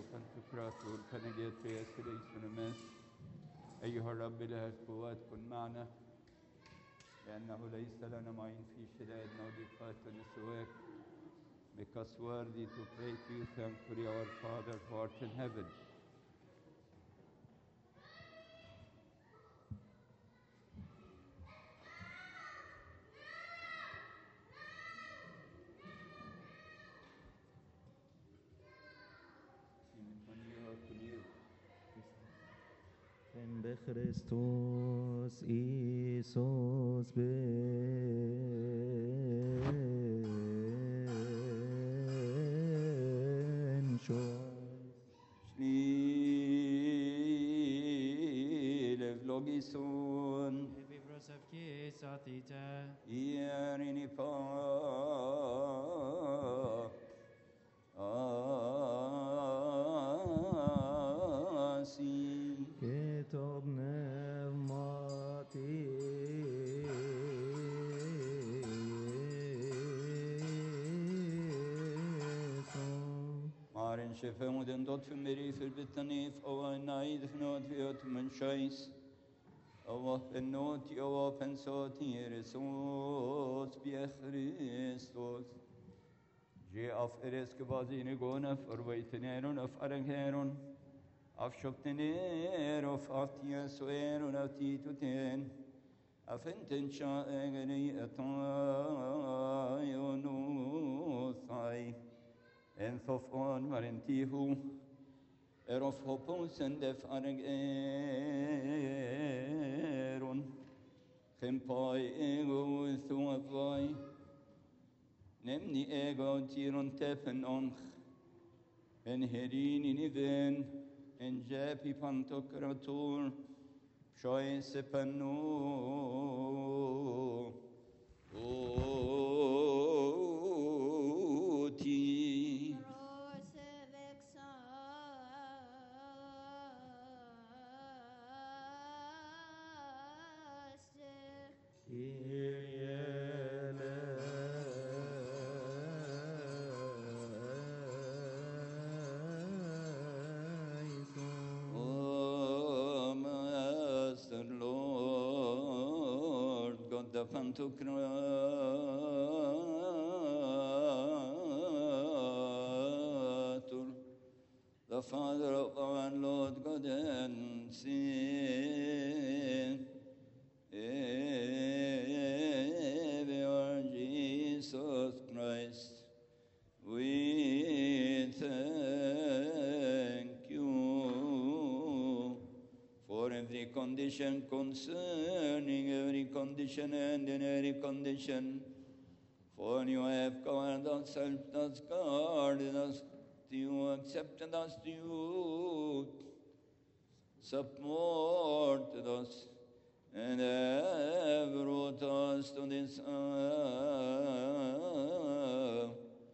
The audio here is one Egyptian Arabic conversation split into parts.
بنتكراتور بنجيتريس ليسونمس أيها الرب إله القوات كن معنا لأنه ليس لنا معين في شدائدنا وضيقاتنا سواك Because worthy to pray to you, thankfully, our Father who art in heaven. En Christus Isus ben Shlile vlogison, Vibros of kiss atita. ierini pa. Asi. Kitab pneumati Maren schiffen und den dort für mir für bitte nif o naid fnot wird men scheiß o benot o pensot hier sos bi Christus Je af eres gebazini gona forweiteneron af arangheron af shoktener of atia soeron af tituten af enten cha egeni atayonu thai en thof on marentihu er of hopos en def arag eron Kempai ego thuavai Nemni ego tiron tepen onch En herini niven En jepi pantokratur Pshoi sepanu Oti Oh, Master Lord, God the Pantocrator, the Father of our Lord God and Savior, Jesus Christ, we thank you for every condition concerning every condition and in every condition. For you have covered us, helped us, guarded us, you accepted us, you supported us, and have brought us to this hour.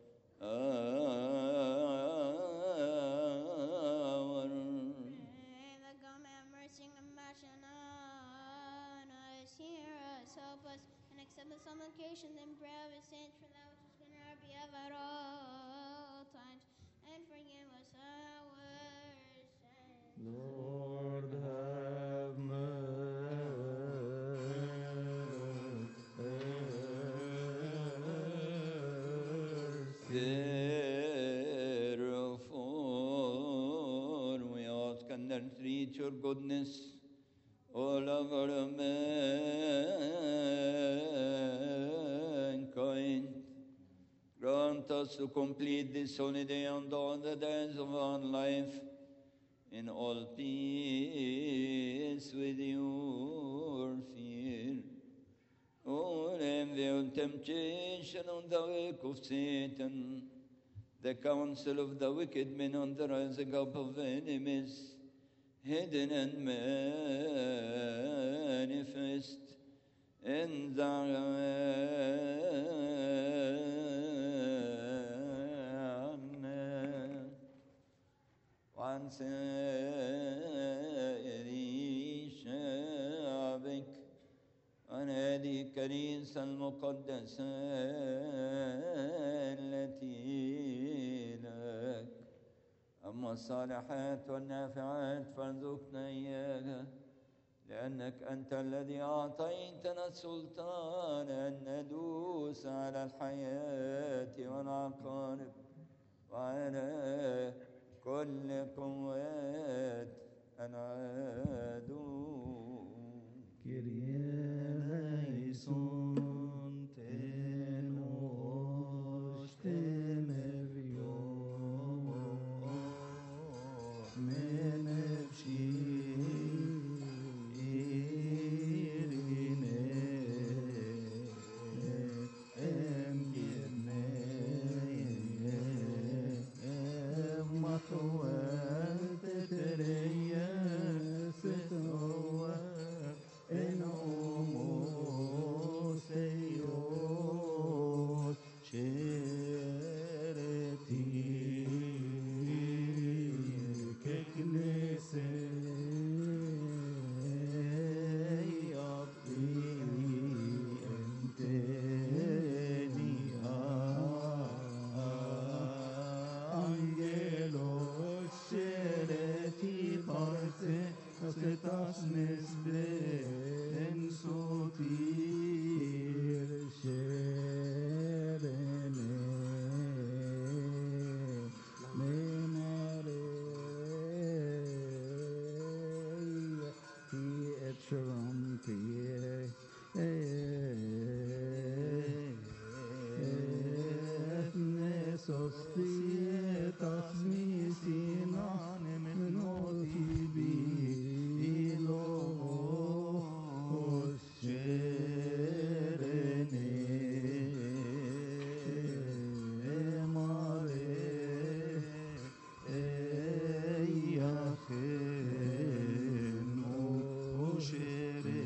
hour. May the God have mercy and compassion on us, hear us, help us, and accept the supplications and prayer of his saints for that which is good in our behalf at all times, and forgive us our sins. Lord have mercy. Therefore, we ask and entreat your goodness, all over mankind. Grant us to complete this holiday and all the days of our life in all peace with your fear. All envy and temptation on the work of Satan, the counsel of the wicked men on the rising up of enemies, hidden and manifest in the وعن سائر شعبك عن هذه الكنيسة المقدسة التي لك أما والصالحات والنافعات فارزقنا إياها لأنك أنت الذي أعطيتنا السلطان أن ندوس على الحياة والعقارب وعلى كل قوات العدو Kyrie ten os temevio menevshi irine em gidne em matwen tetereya setowa en omos eios şereti keknese yaptı enteni angelos şereti parte Acetas nesbe en sotir şerene menare ti etram pie ethnesos tietas misinan menoti bi ilos şerene emare eyyahen o şere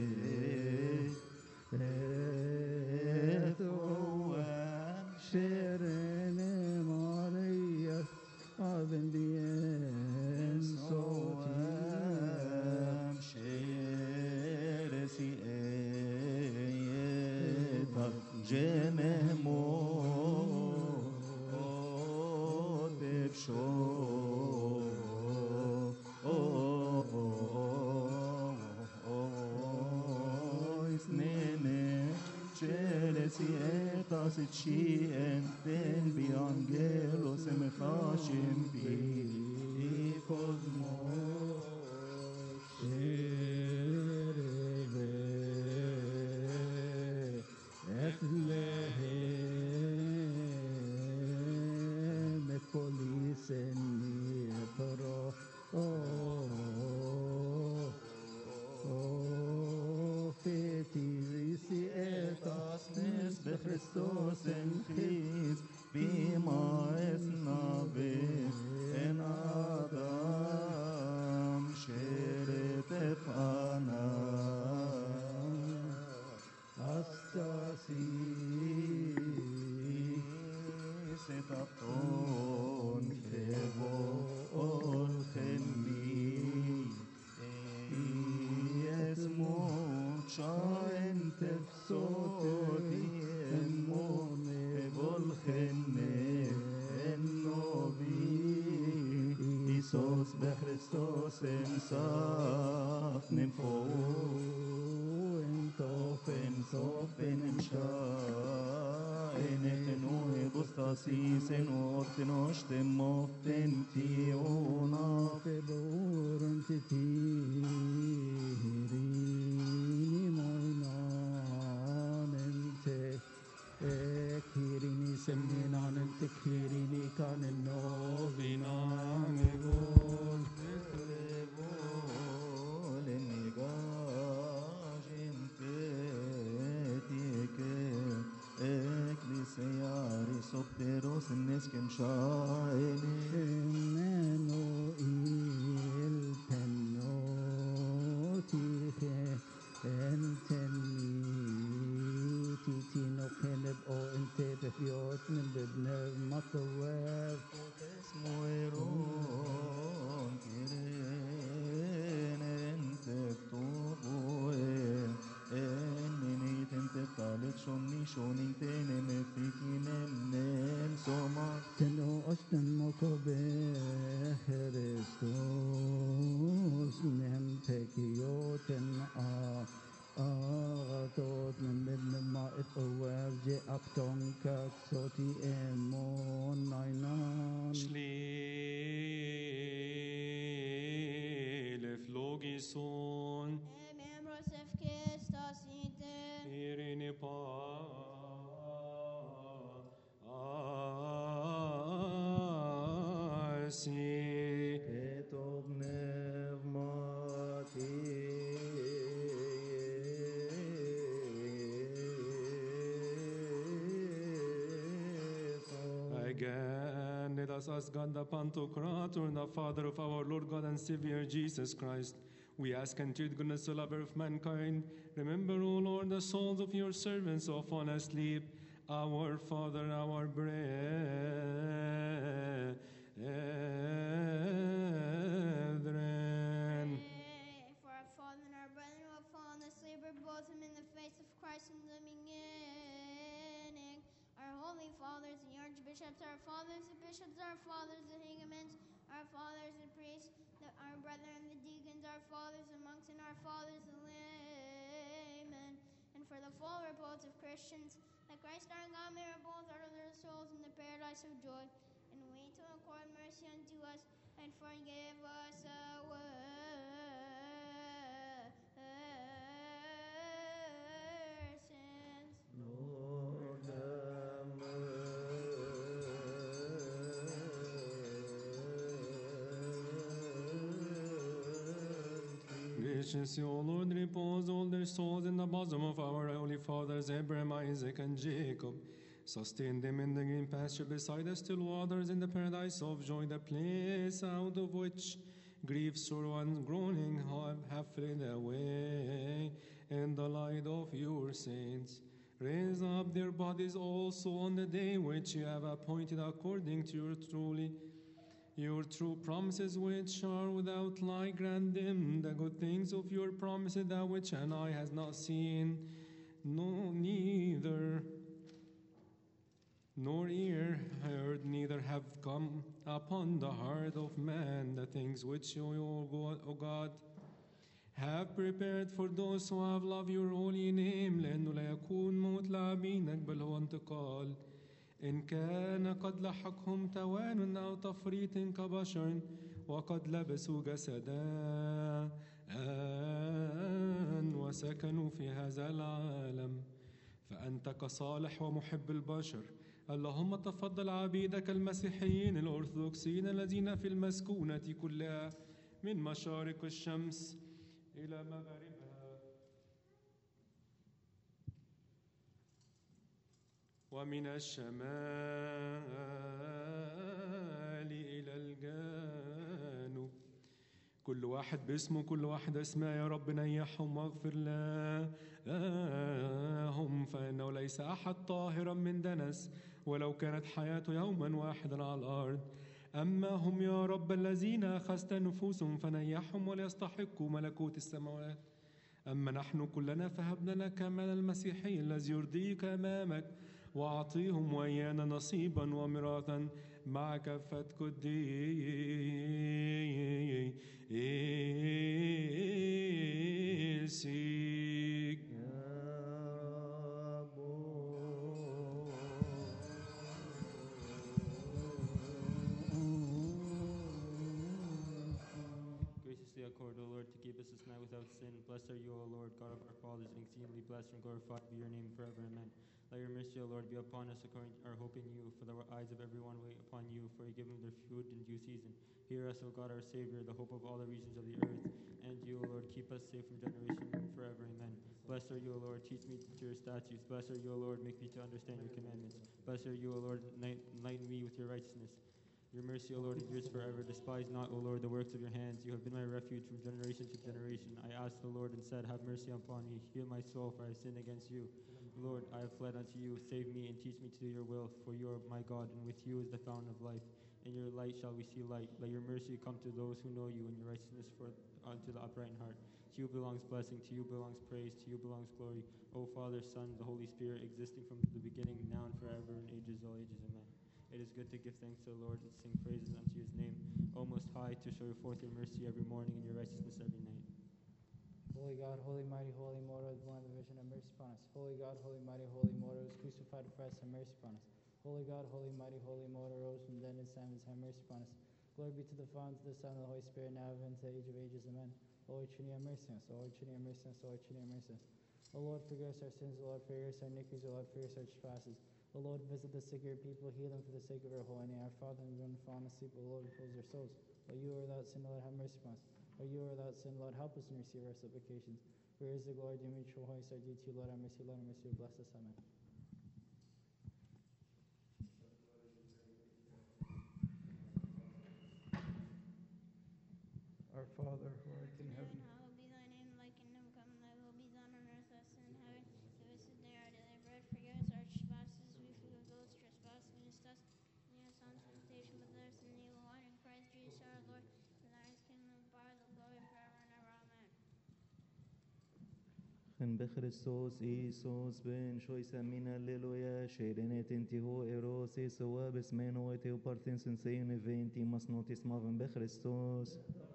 etoem şerene maria avendien sotem şeresi eyetat cememo tepşo Nene, Ceresi etas et scienten bi angelos em facem bi cosmos Cereve Bethlehem et polisen pro oh oh fetis etas nes be Christos en Christ bima es nave en Adam sheret efana Astasi setaton kevo ol chemi es mucha en tefsoti en mon evol chene en novi Isos bechristos en saf nimfo en tofen sofen em sha en etenu ebustasis en ortenos temoften tiona febor titiri moinanente Kirini seminanente kirini kanen novinan evol evol Ecclesiari sopteros nesken shaeni Emeno il pennotiche enteni titino keneb o ente befiot min bibne matawev esmo eron kiren ente tuboe enini tente talet shoni shoni tene me fikinem nem soma تنوشتن مكوبه خريستوس نهم تكيوتن آ آغاتوت من بدن ما اتقواب جي أبتون كاك صوتي إيمون ناينان Schlele flogison, Membros of Christos ite. irene pasi. Ketov pneumati. Again, let us ask God the Pantocrator, the Father of our Lord God and Savior Jesus Christ. We ask and treat goodness to lover of mankind. Remember, O Lord, the souls of your servants who have fallen asleep. Our Father, our brethren. Pray for our father and our brethren who have fallen asleep, or both of them in the face of Christ in the beginning. Our holy fathers, the archbishops, our fathers, the bishops, our fathers, the hingamans, our fathers, the priests, the, our brethren, the deacons, our fathers, the monks, and our fathers, the laymen. And for the full repose of Christians, that Christ our God may repose out of their souls in the paradise of joy. And we to accord mercy unto us and forgive us our sins. Lord have mercy. Graciously, O Lord, repose all their souls in the bosom of our holy fathers Abraham, Isaac, and Jacob. Sustain them in the green pasture beside the still waters in the paradise of joy, the place out of which grief, sorrow, and groaning have, have fled away, in the light of your saints. Raise up their bodies also on the day which you have appointed according to your truly your true promises which are without lie grant them the good things of your promises that which an eye has not seen no neither nor ear heard neither have come upon the heart of man the things which you o God, o God have prepared for those who have loved your holy name لأنه لا يكون موت لعبينك بل هو انتقال إن كان قد لحقهم توان أو تفريط كبشر وقد لبسوا جسدا وسكنوا في هذا العالم فأنت كصالح ومحب البشر اللهم تفضل عبيدك المسيحيين الأرثوذكسيين الذين في المسكونة كلها من مشارق الشمس إلى مغاربها ومن الشمال إلى الجنوب كل واحد باسمه كل واحد اسماء يا رب نيحهم واغفر لهم فإنه ليس أحد طاهرا من دنس ولو كانت حياته يوما واحدا على الأرض أما هم يا رب الذين أخذت نفوسهم فنيحهم وليستحقوا ملكوت السماوات أما نحن كلنا فهبنا لك من المسيحي الذي يرضيك أمامك وأعطيهم وإيانا نصيبا وميراثا مع كافة قديسك يا رب Graciously accord, O Lord, to keep us this night without sin. Blessed are you, O Lord, God of our fathers, and exceedingly blessed and glorified be your name forever. Amen. Let your mercy, O Lord, be upon us according to our hope in you. For the eyes of everyone wait upon you, for you give them their food in due season. Hear us, O God, our Savior, the hope of all the regions of the earth. And you, O Lord, keep us safe from generation forever. Amen. Blessed are you, O Lord, teach me to your statutes. Blessed are you, O Lord, make me to understand your commandments. Blessed are you, O Lord, enlighten enlighten me with your righteousness. Your mercy, O Lord, endures forever. Despise not, O Lord, the works of your hands. You have been my refuge from generation to generation. I asked the Lord and said, Have mercy upon me. Heal my soul, for I have sinned against you. Lord, I have fled unto you. Save me and teach me to do your will, for you are my God, and with you is the fountain of life. In your light shall we see light. Let your mercy come to those who know you, and your righteousness for unto the upright in heart. To you belongs blessing, to you belongs praise, to you belongs glory. O Father, Son, the Holy Spirit, existing from the beginning, now and forever, in ages all ages. Amen. It is good to give thanks to the Lord and sing praises unto his name, O Most High, to show forth your mercy every morning and your righteousness every night. Holy God, holy mighty, holy mortal, born of the vision, have mercy upon us. Holy God, holy mighty, holy mortal, is crucified for us, have mercy upon us. Holy God, holy mighty, holy mortal, rose from the dead and stands, have mercy upon us. Glory be to the Father, to the Son, and the Holy Spirit, now and to the age of ages. Amen. O Lord, Trinity, have mercy on us. O Lord, Trinity, have mercy on us. O Lord, Trinity, have mercy on us. O Lord, forgive us our sins. O Lord, forgive us our iniquities. O Lord, forgive us our trespasses. O Lord, visit the sick of your people, heal them for the sake of our holy name. Our Father, and run fallen asleep, O Lord, repose their souls. O you are without sin, Lord, have mercy upon us. O you are without sin, Lord, help us and receive our supplications. For yours is the glory, the image, true holiness, our due to you, Lord, have mercy, Lord, have mercy, bless us, amen. Our Father, who art in heaven, Hallowed be thy name, thy kingdom come, thy will be done on earth as in heaven. Give us this day our daily bread, forgive us our trespasses, we forgive those who trespass against us. Lead us not into temptation, but deliver us from the evil one. In Christ Jesus our Lord, for thine is the kingdom, the power, the glory, forever and ever. Amen. خن بخريستوس إيسوس بن شوي سمينا الليلويا شيرينت انتي هو إيروسي سوا بسمين ويتي وبارتين سنسين فينتي مصنوتي سمافن بخريستوس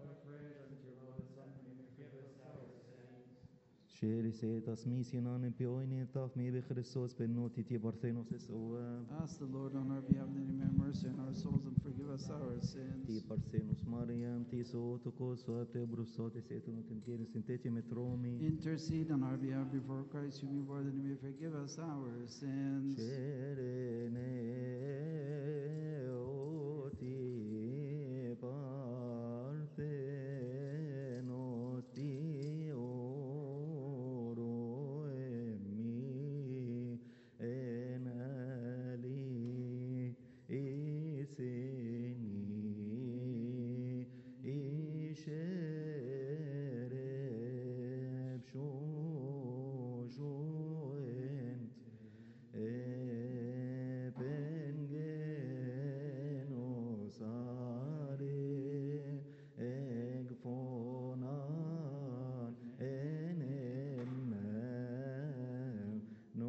شيري سيتاس ميسينان بيويني تاف مي بخريستوس بنوتي تي بارثينوس سوا ask the Lord on our behalf that He may have mercy on our souls and forgive us our sins. تي بارثينوس مريم تي سوتوكوس وابتي بروسوتي سيتونو تنكيري سنتيتي مترومي Intercede on our behalf before Christ, whom you bore, that He may forgive us our sins. Sereneuti parthenos ti oro emi en ali isini ishereb shu shuent Epengenos are egfonan enem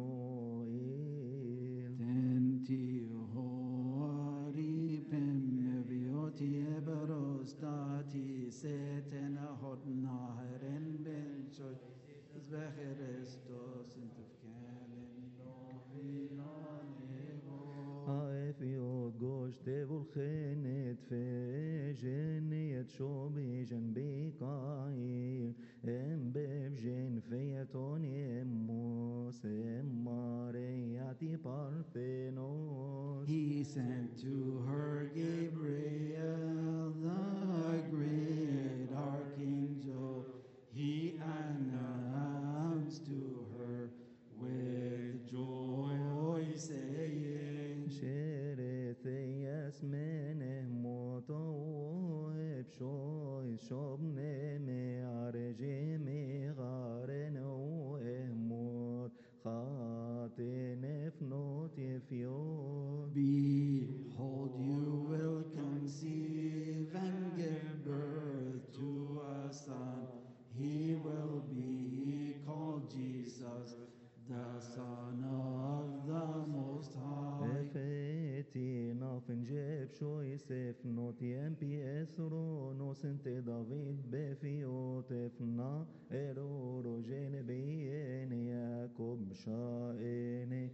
noil. Tenti hori pem vioti eberos dati setena hodna heren benchot zbecherestos intefkelen no vilanego. האפיות גוש תבול חנת פז'ן יתשו ביז'ן ביקאי אם בבז'ן פייתוני אמוס אמריאתי פרפנוס He sent to her Gabriel, the great archangel. He announced to her with joy, saying, شرثيس من موتو بشوي شبن معرج مغارن وإهموت خاتن فنوت يفيوت Behold, you will conceive and give birth to a son. He will be called Jesus, the Son of the Most High. افيتي نافن جيب شو يسف نوت يمبي اسرو نوس انت دافيد بفيوت افنا ارورو جين بيين ياكوب شائني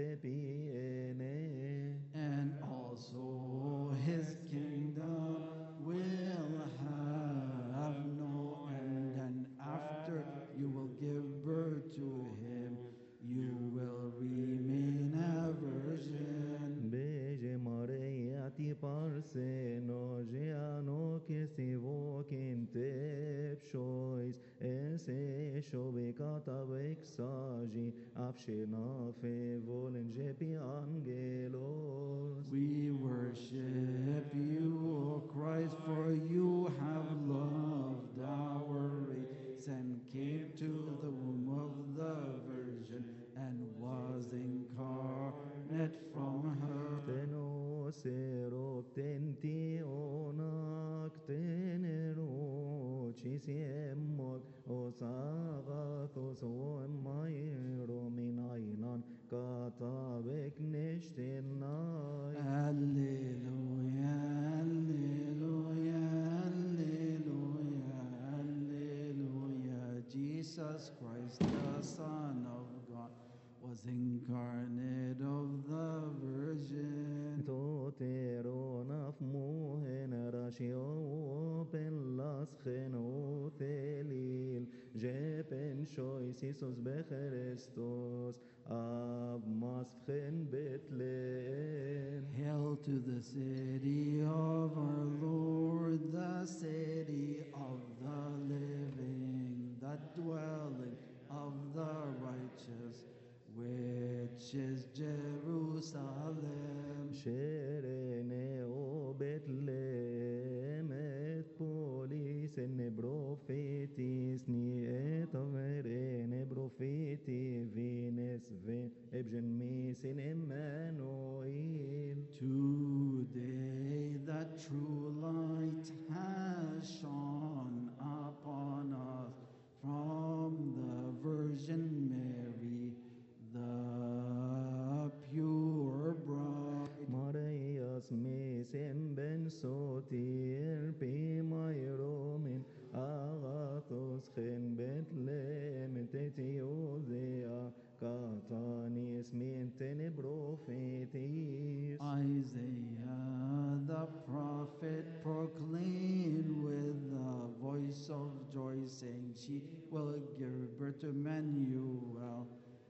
تبيني And also his kingdom will have no end. And after you will give birth to him, you will remain a virgin. بيجي مارياتي بارسينو جيانو كسيفو كنتب شويس اسي شو بكاتا بكساجي افشينا في فولن جيبي انجيلوس We worship you, O Christ, for you have loved our race and came to the womb of the Virgin and was incarnate from her. Tenusero tenti onak tenero cisiemot osagatos omairo minainan katabek nishtenai Jesus Christ, the Son of God, was incarnate of the Virgin. Toterona fmuhen ratio pen las genotelil jepen shois Isus becherestos ab masfen Bethlehem Hail to the city of our Lord, the city of the living, the dwelling of the righteous, which is Jerusalem. Sherene o Bethlehem et polis en prophetis ni et averene propheti vines ve ebgen mis in Emmanuel Today the true light has shone upon us from the Virgin Mary, the pure bride. Marias mis en ben sotir pi mairomin agathos gen Bethlehem tetiodea katanis min tenebrophetis Isaiah the prophet proclaimed with the voice of joy, saying, She will give birth to Emmanuel,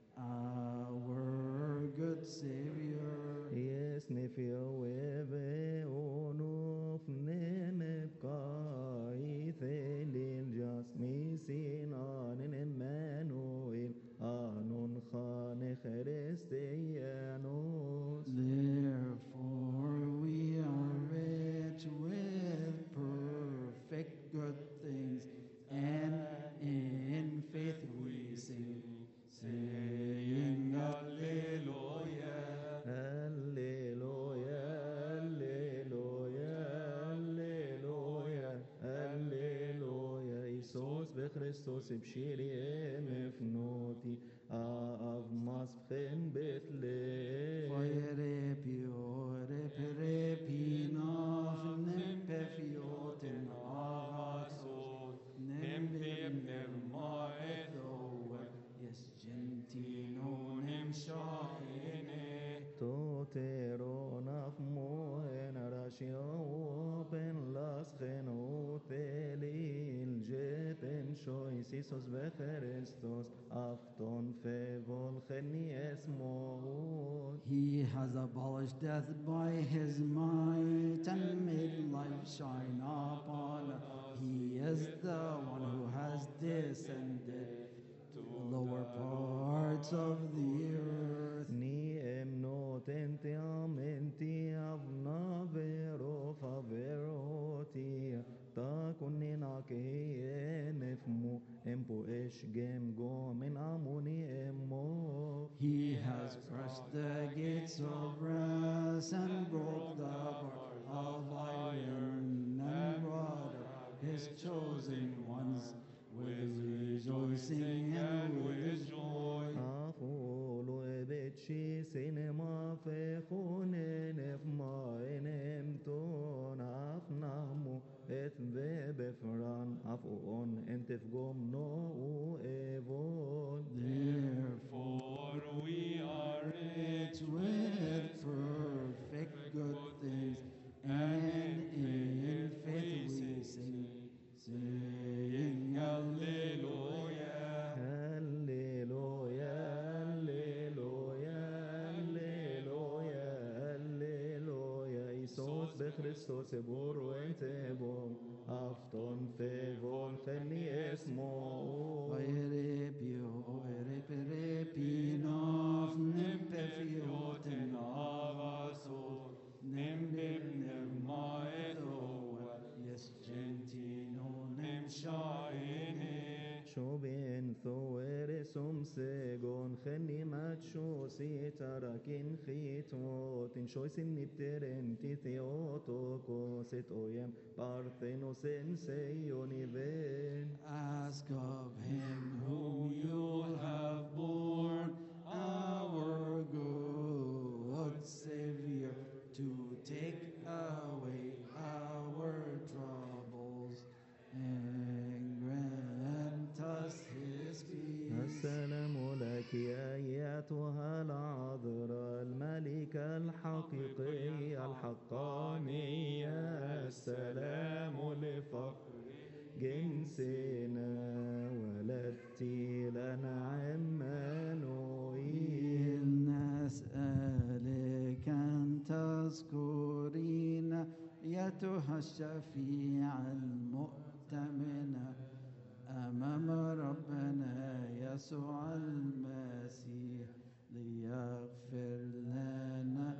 our good Savior. Yes, nefio eve onof nenep kai thelil jas misinan in Emmanuel anon chane Christianos. Therefore, we are rich with perfect good things, and in faith we sing, saying, Alleluia. Alleluia, Alleluia, Alleluia, Alleluia. Isus בክርስቶס בשירי מפנותי, אב מספכן בית-לב. Fire piore per pinof nem pefioten avaxos nem bib nem maetho yes gentino nem shahine Totero nafmo en arashio ben las genotelil jepen shois Isus becherestos afton fevol cheni esmod. He has abolished death by his might and made life shine upon us. He is the one who has descended to the lower parts of the earth. Ni emnot ente amenti avna vero faveroti ta kunina ke nefmu empo esh gem gomen amuni emmo He has crushed the gates of brass and broke the bars of iron and brought up his chosen ones with rejoicing and with joy. Afolo ebetshi sinema fechone nefma enem ton afnamu et bebefran afon entef gom no evon Therefore we are rich with perfect good things, and in faith we sing, saying Alleluia. Alleluia, Alleluia, Alleluia, Alleluia. Isus בክርስቶס בורו אנטבו, אבטון פבון חני אסמו. Oere pio, oere pere pinof, nem pefioten avasos, nem bib nem maethoa, yes gentino nem shaine. شوبين ثوير سم سيغون خني ماتشو سيتاركين خيتوت شويسن نبترن تيثيوتوكو ست اويم بارثينوس سيوني بين Ask of him whom you have born, our good Savior, to take away our troubles and grant us his peace. الحقانية السلام لفقر جنسنا ولدتي لنا عمانوئيل نسألك أن تذكرينا أيتها الشفيع المؤتمنة أمام ربنا يسوع المسيح ليغفر لنا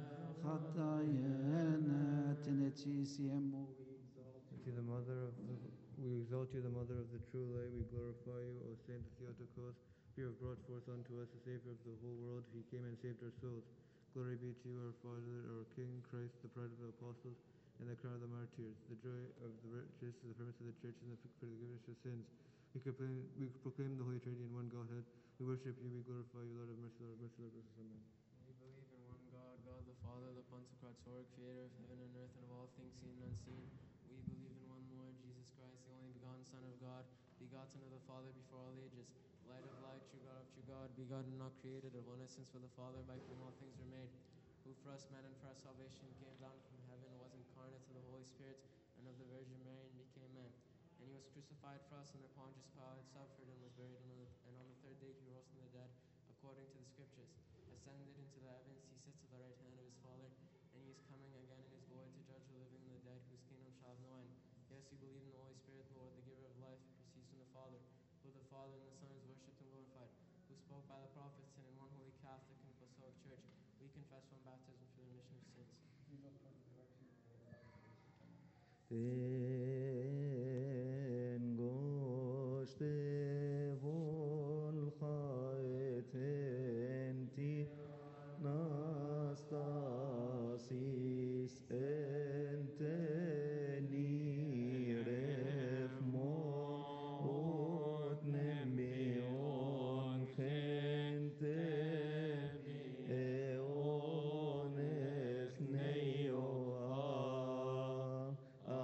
خطايانا تنتيسيمو To the mother of the, we exalt you, the mother of the true light. We glorify you, O Saint Theotokos. You have brought forth unto us the Savior of the whole world. He came and saved our souls. Glory be to you, our Father, our King, Christ, the pride of the apostles, and the crown of the martyrs, the joy of the righteous, the firmness of the church, and the forgiveness of sins. We proclaim, we proclaim the Holy Trinity in one Godhead. We worship you, we glorify you, Lord of mercy, Lord of mercy, Lord of mercy. Amen. We believe in one God, God the Father, the Pantocrator, creator of heaven and earth and of all things seen and unseen. We believe in one Lord, Jesus Christ, the only begotten Son of God, begotten of the Father before all ages, light of light, true God of true God, begotten, not created, of one essence with the Father, by whom all things were made, who for us men and for our salvation came down from heaven, was incarnate of the Holy Spirit and of the Virgin Mary, and became man. And he was crucified for us under Pontius Pilate, suffered and was buried, and on the, and on the third day he rose from the dead, according to the Scriptures. Ascended into the heavens, he sits at the right hand of his Father, and he is coming again in his glory to judge the living and the dead, whose kingdom shall have no end. Yes, we believe in the Holy Spirit, the Lord, the giver of life, who proceeds from the Father, who the Father and the Son is worshipped and glorified, who spoke by the prophets, and in one holy Catholic and Apostolic Church, we confess one baptism for the remission of sins. Tengoste volchaetenti nastasis enteniref mot nemion gente eones neo a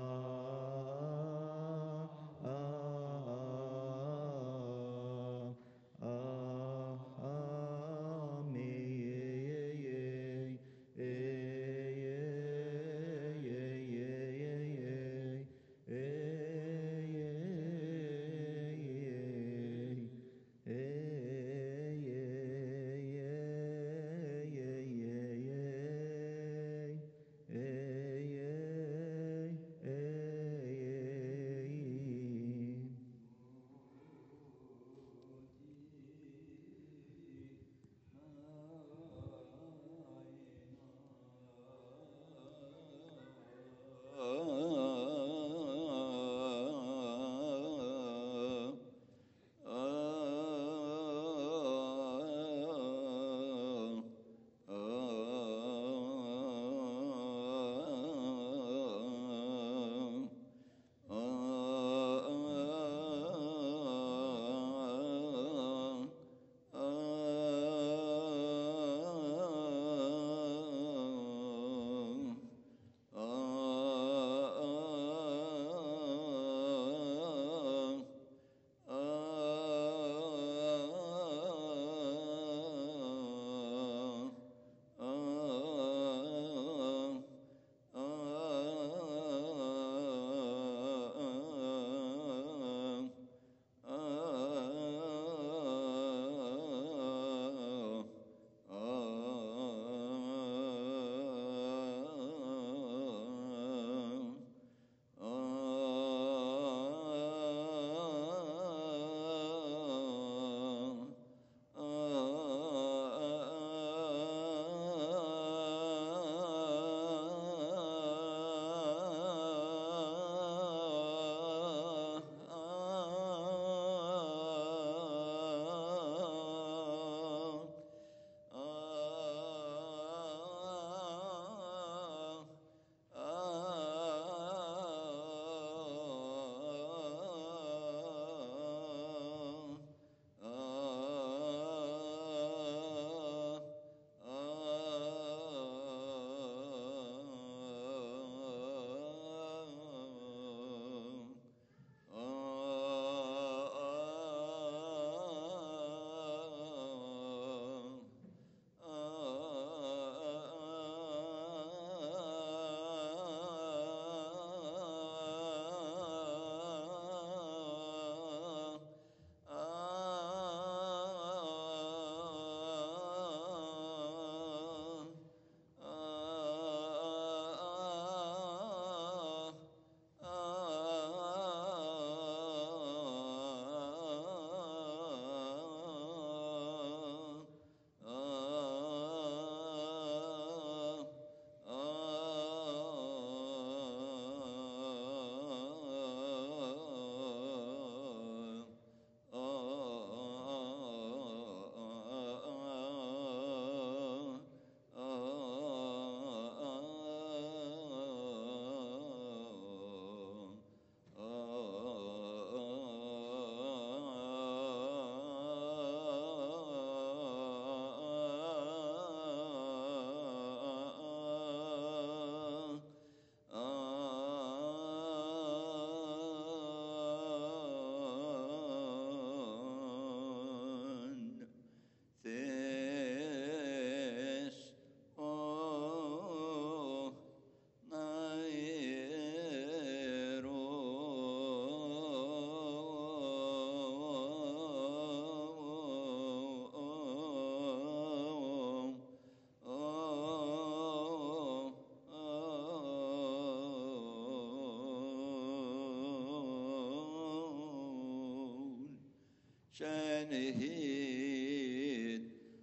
نهيد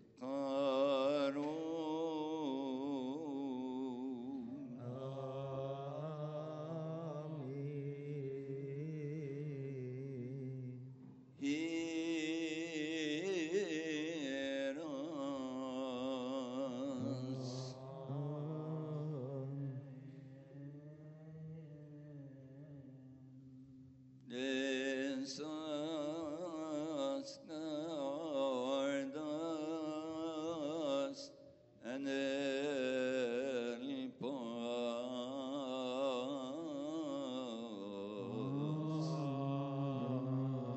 قارون هيرانس Desas nardas en el paz.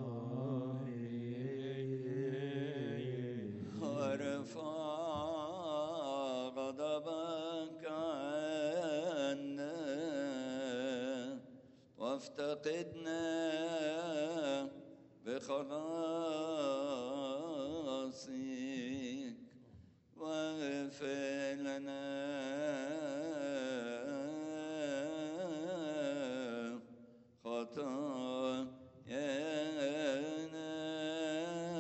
وارفع غضبك عنا وافتقدنا بخلاصك واغفر لنا خطايانا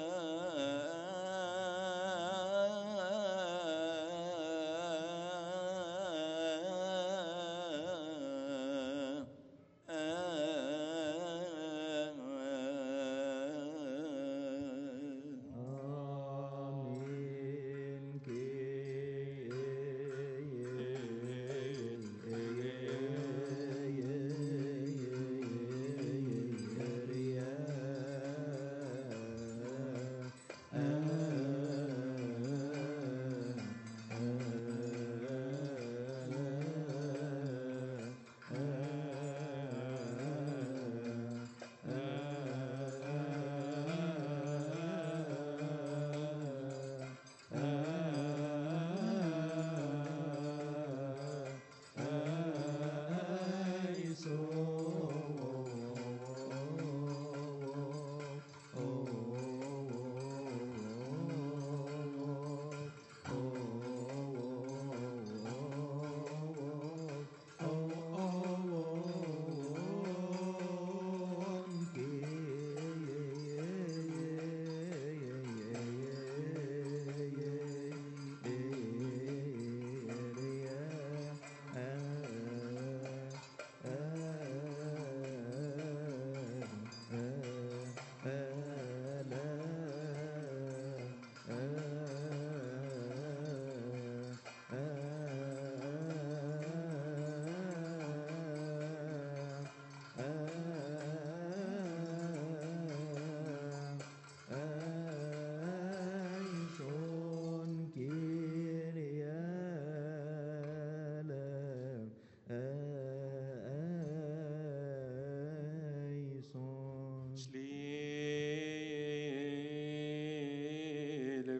Schlile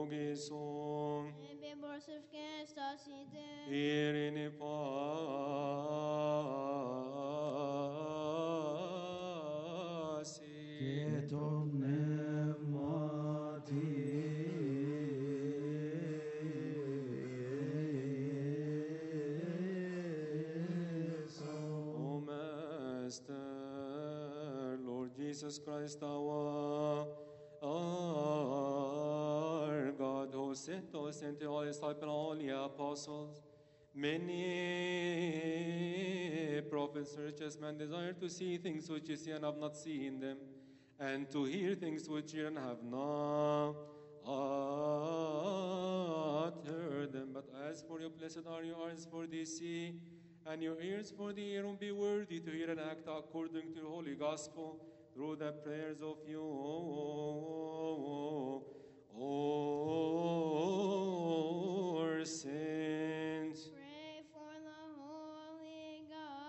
flogisum, Be borsif ke stasite. irine pasi. Ketom O Master, Lord Jesus Christ, our, our God, who sent us into all his disciples and all the apostles, many prophets, righteous men desire to see things which you see and have not seen them, and to hear things which you have not heard them. But as for you, blessed are your eyes for they see, and your ears for the hear, and be worthy to hear and act according to the holy gospel through the prayers of you, our saints. Pray for the holy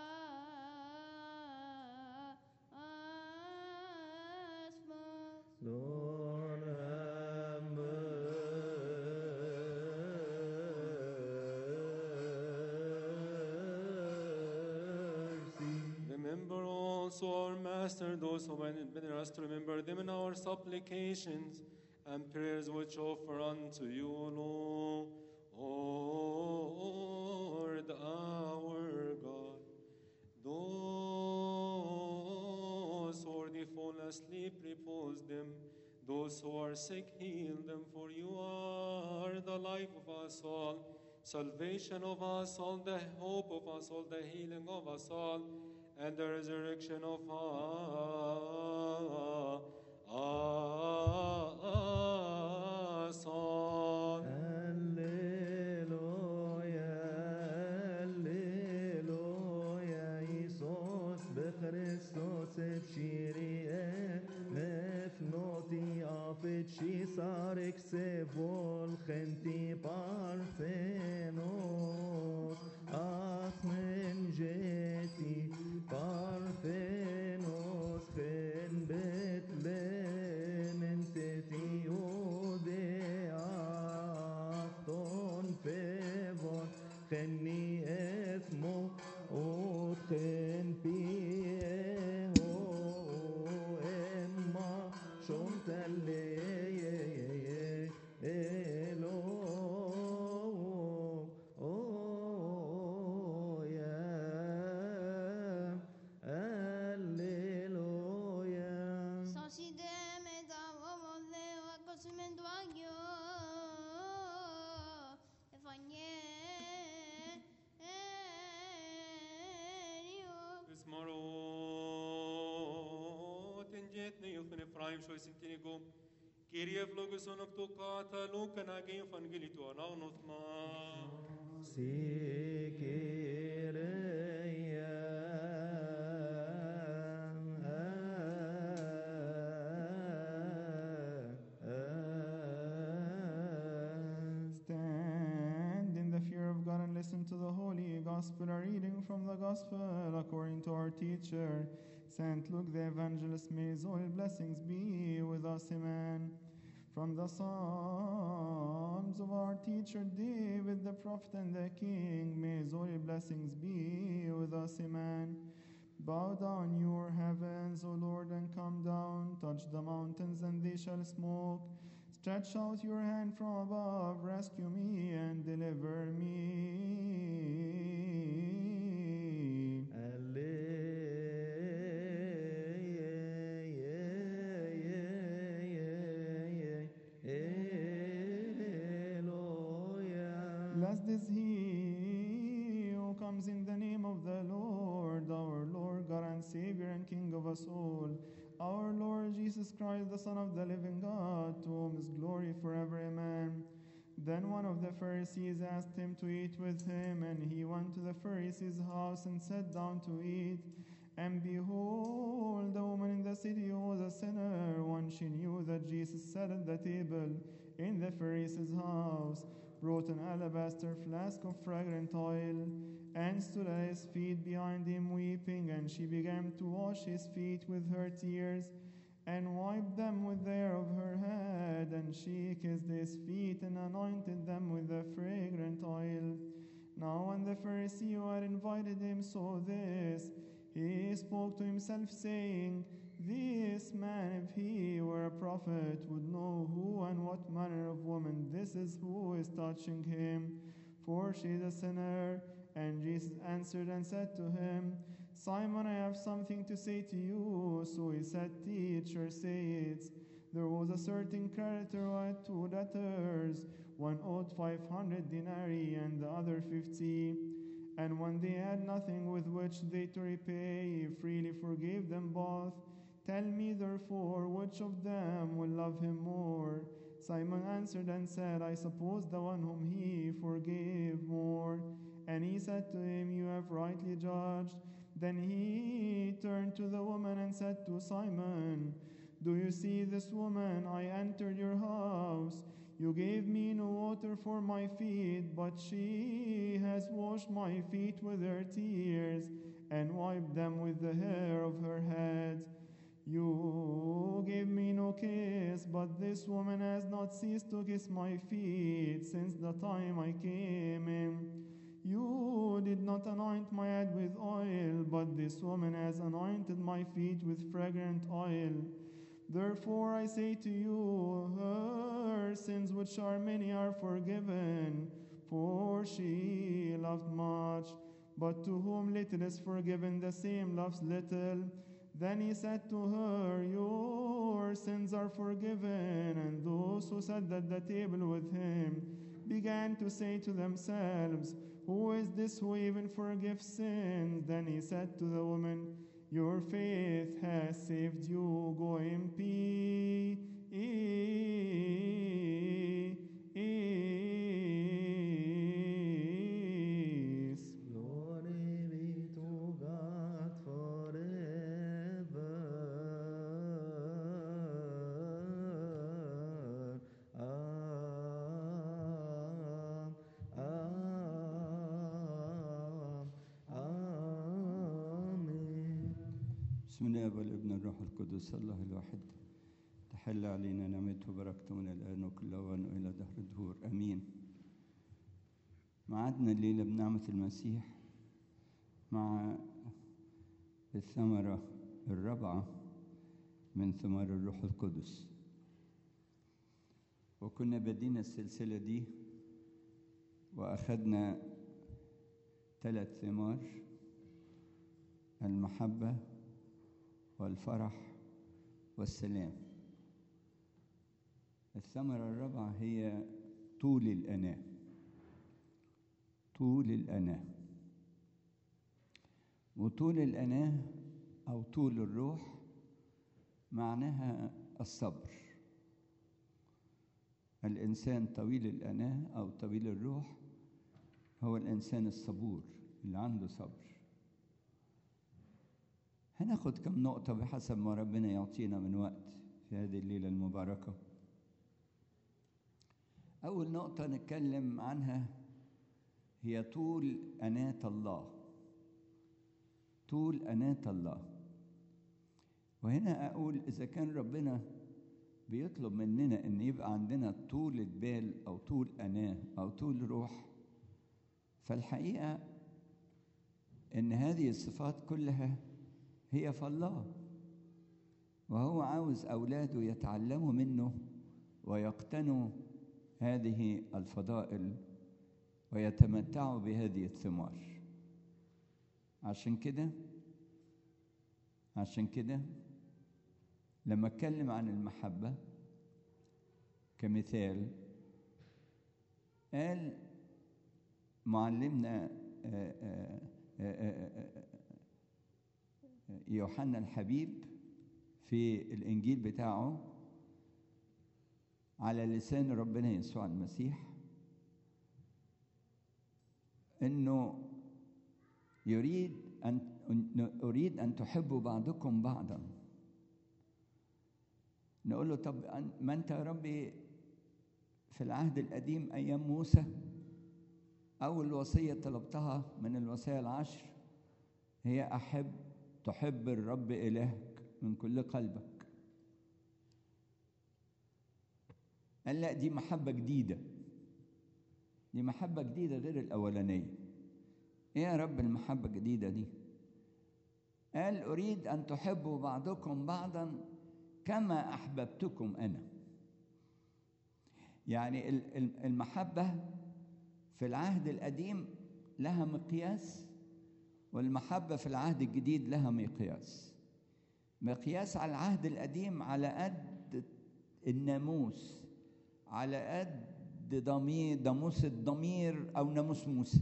gospel. Lord have mercy. Remember also our Master, those who have been us to remember them in our supplications and prayers which offer unto you, Lord, Lord our God. Those who are fallen asleep, repose them. Those who are sick, heal them, for you are the life of us all, salvation of us all, the hope of us all, the healing of us all, and the resurrection of us all. Alleluia, Alleluia, Iisus b'Christos b'Chirie, mefnoti apet shisarek sevol chenti parthenos, atmen jeti parthenos, chen Bethlehem enteti Odeaton fevon, cheni ethmo, otchen pieho, emma, shontale, elo, oh, yeah, Alleluia. Sosideme da uomo leo a cosumento agio e fagnerio This morot in jetne yufin Ephraim shois in tinigo. Kyrie vlogus on to kata lukan agin fangilito anaunothma. Stand in the fear of God and listen to the Holy Gospel, a reading from the Gospel according to our teacher, Saint Luke the Evangelist. May his all blessings be with us, Amen. From the Psalms of our teacher David, the prophet and the king, may his all blessings be with us, Amen. Bow down your heavens, O Lord, and come down. Touch the mountains, and they shall smoke. Stretch out your hand from above, rescue me and deliver me. Blessed is he who comes in the name of the Lord, our Lord, God and Savior and King of us all. Our Lord Jesus Christ, the Son of the living God, to whom is glory forever. Amen. Then one of the Pharisees asked him to eat with him, and he went to the Pharisee's house and sat down to eat. And behold, a woman in the city who was a sinner, when she knew that Jesus sat at the table in the Pharisee's house, brought an alabaster flask of fragrant oil, and stood at his feet behind him weeping, and she began to wash his feet with her tears, and wiped them with the hair of her head, and she kissed his feet and anointed them with the fragrant oil. Now when the Pharisee who had invited him saw this, he spoke to himself, saying, This man, if he were a prophet, would know who and what manner of woman this is who is touching him, for she is a sinner. And Jesus answered and said to him, Simon, I have something to say to you. So he said, Teacher, say it. There was a certain creditor who had two debtors. One owed five hundred denarii and the other fifty. And when they had nothing with which they to repay, he freely forgave them both. Tell me therefore, which of them will love him more? Simon answered and said, I suppose the one whom he forgave more. And he said to him, You have rightly judged. Then he turned to the woman and said to Simon, Do you see this woman? I entered your house. You gave me no water for my feet, but she has washed my feet with her tears and wiped them with the hair of her head. You gave me no kiss, but this woman has not ceased to kiss my feet since the time I came in. You did not anoint my head with oil, but this woman has anointed my feet with fragrant oil. Therefore I say to you, her sins, which are many, are forgiven, for she loved much. But to whom little is forgiven, the same loves little. Then he said to her, Your sins are forgiven. And those who sat at the table with him began to say to themselves, Who is this who even forgives sins? Then he said to the woman, Your faith has saved you. Go in peace. Glory be to God forever. Am- am- Amen. بسم الله والابن الروح القدس الله الواحد تحل علينا نعمته وبركته من الآن وكل أوان وإلى دهر الدهور أمين معادنا الليلة بنعمة المسيح مع الثمرة الرابعة من ثمار الروح القدس وكنا بدينا السلسلة دي وأخذنا ثلاث ثمار المحبة والفرح والسلام الثمرة الرابعة هي طول الأناة طول الأناة وطول الأناة أو طول الروح معناها الصبر الإنسان طويل الأناة أو طويل الروح هو الإنسان الصبور اللي عنده صبر هناخد كم نقطة بحسب ما ربنا يعطينا من وقت في هذه الليلة المباركة أول نقطة نتكلم عنها هي طول أناة الله طول أناة الله وهنا أقول إذا كان ربنا بيطلب مننا إن يبقى عندنا طولة بال أو طول أناة أو طول روح فالحقيقة إن هذه الصفات كلها هي في الله وهو عاوز أولاده يتعلموا منه ويقتنوا هذه الفضائل ويتمتعوا بهذه الثمار عشان كده عشان كده لما اتكلم عن المحبة كمثال قال معلمنا آآ آآ آآ يوحنا الحبيب في الإنجيل بتاعه على لسان ربنا يسوع المسيح انه يريد ان اريد ان تحبوا بعضكم بعضا نقول له طب ما انت يا ربي في العهد القديم ايام موسى اول وصيه طلبتها من الوصايا العشر هي احب تحب الرب الهك من كل قلبك قال لا دي محبه جديده دي محبة جديدة غير الأولانية إيه يا رب المحبة الجديدة دي قال أريد أن تحبوا بعضكم بعضا كما أحببتكم أنا يعني المحبة في العهد القديم لها مقياس والمحبة في العهد الجديد لها مقياس مقياس على العهد القديم على قد الناموس على قد ضمير ناموس الضمير او ناموس موسى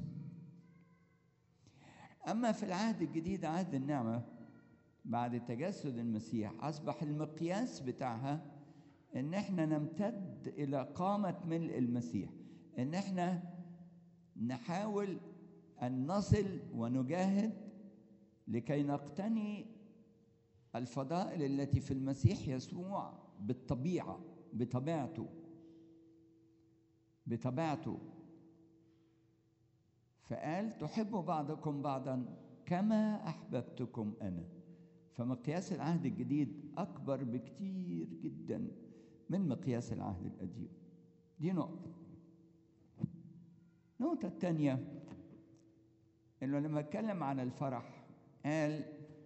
اما في العهد الجديد عهد النعمه بعد تجسد المسيح اصبح المقياس بتاعها ان احنا نمتد الى قامه ملء المسيح ان احنا نحاول ان نصل ونجاهد لكي نقتني الفضائل التي في المسيح يسوع بالطبيعه بطبيعته بطبيعته فقال تحبوا بعضكم بعضا كما احببتكم انا فمقياس العهد الجديد اكبر بكتير جدا من مقياس العهد القديم دي نقطه النقطه الثانيه انه لما اتكلم عن الفرح قال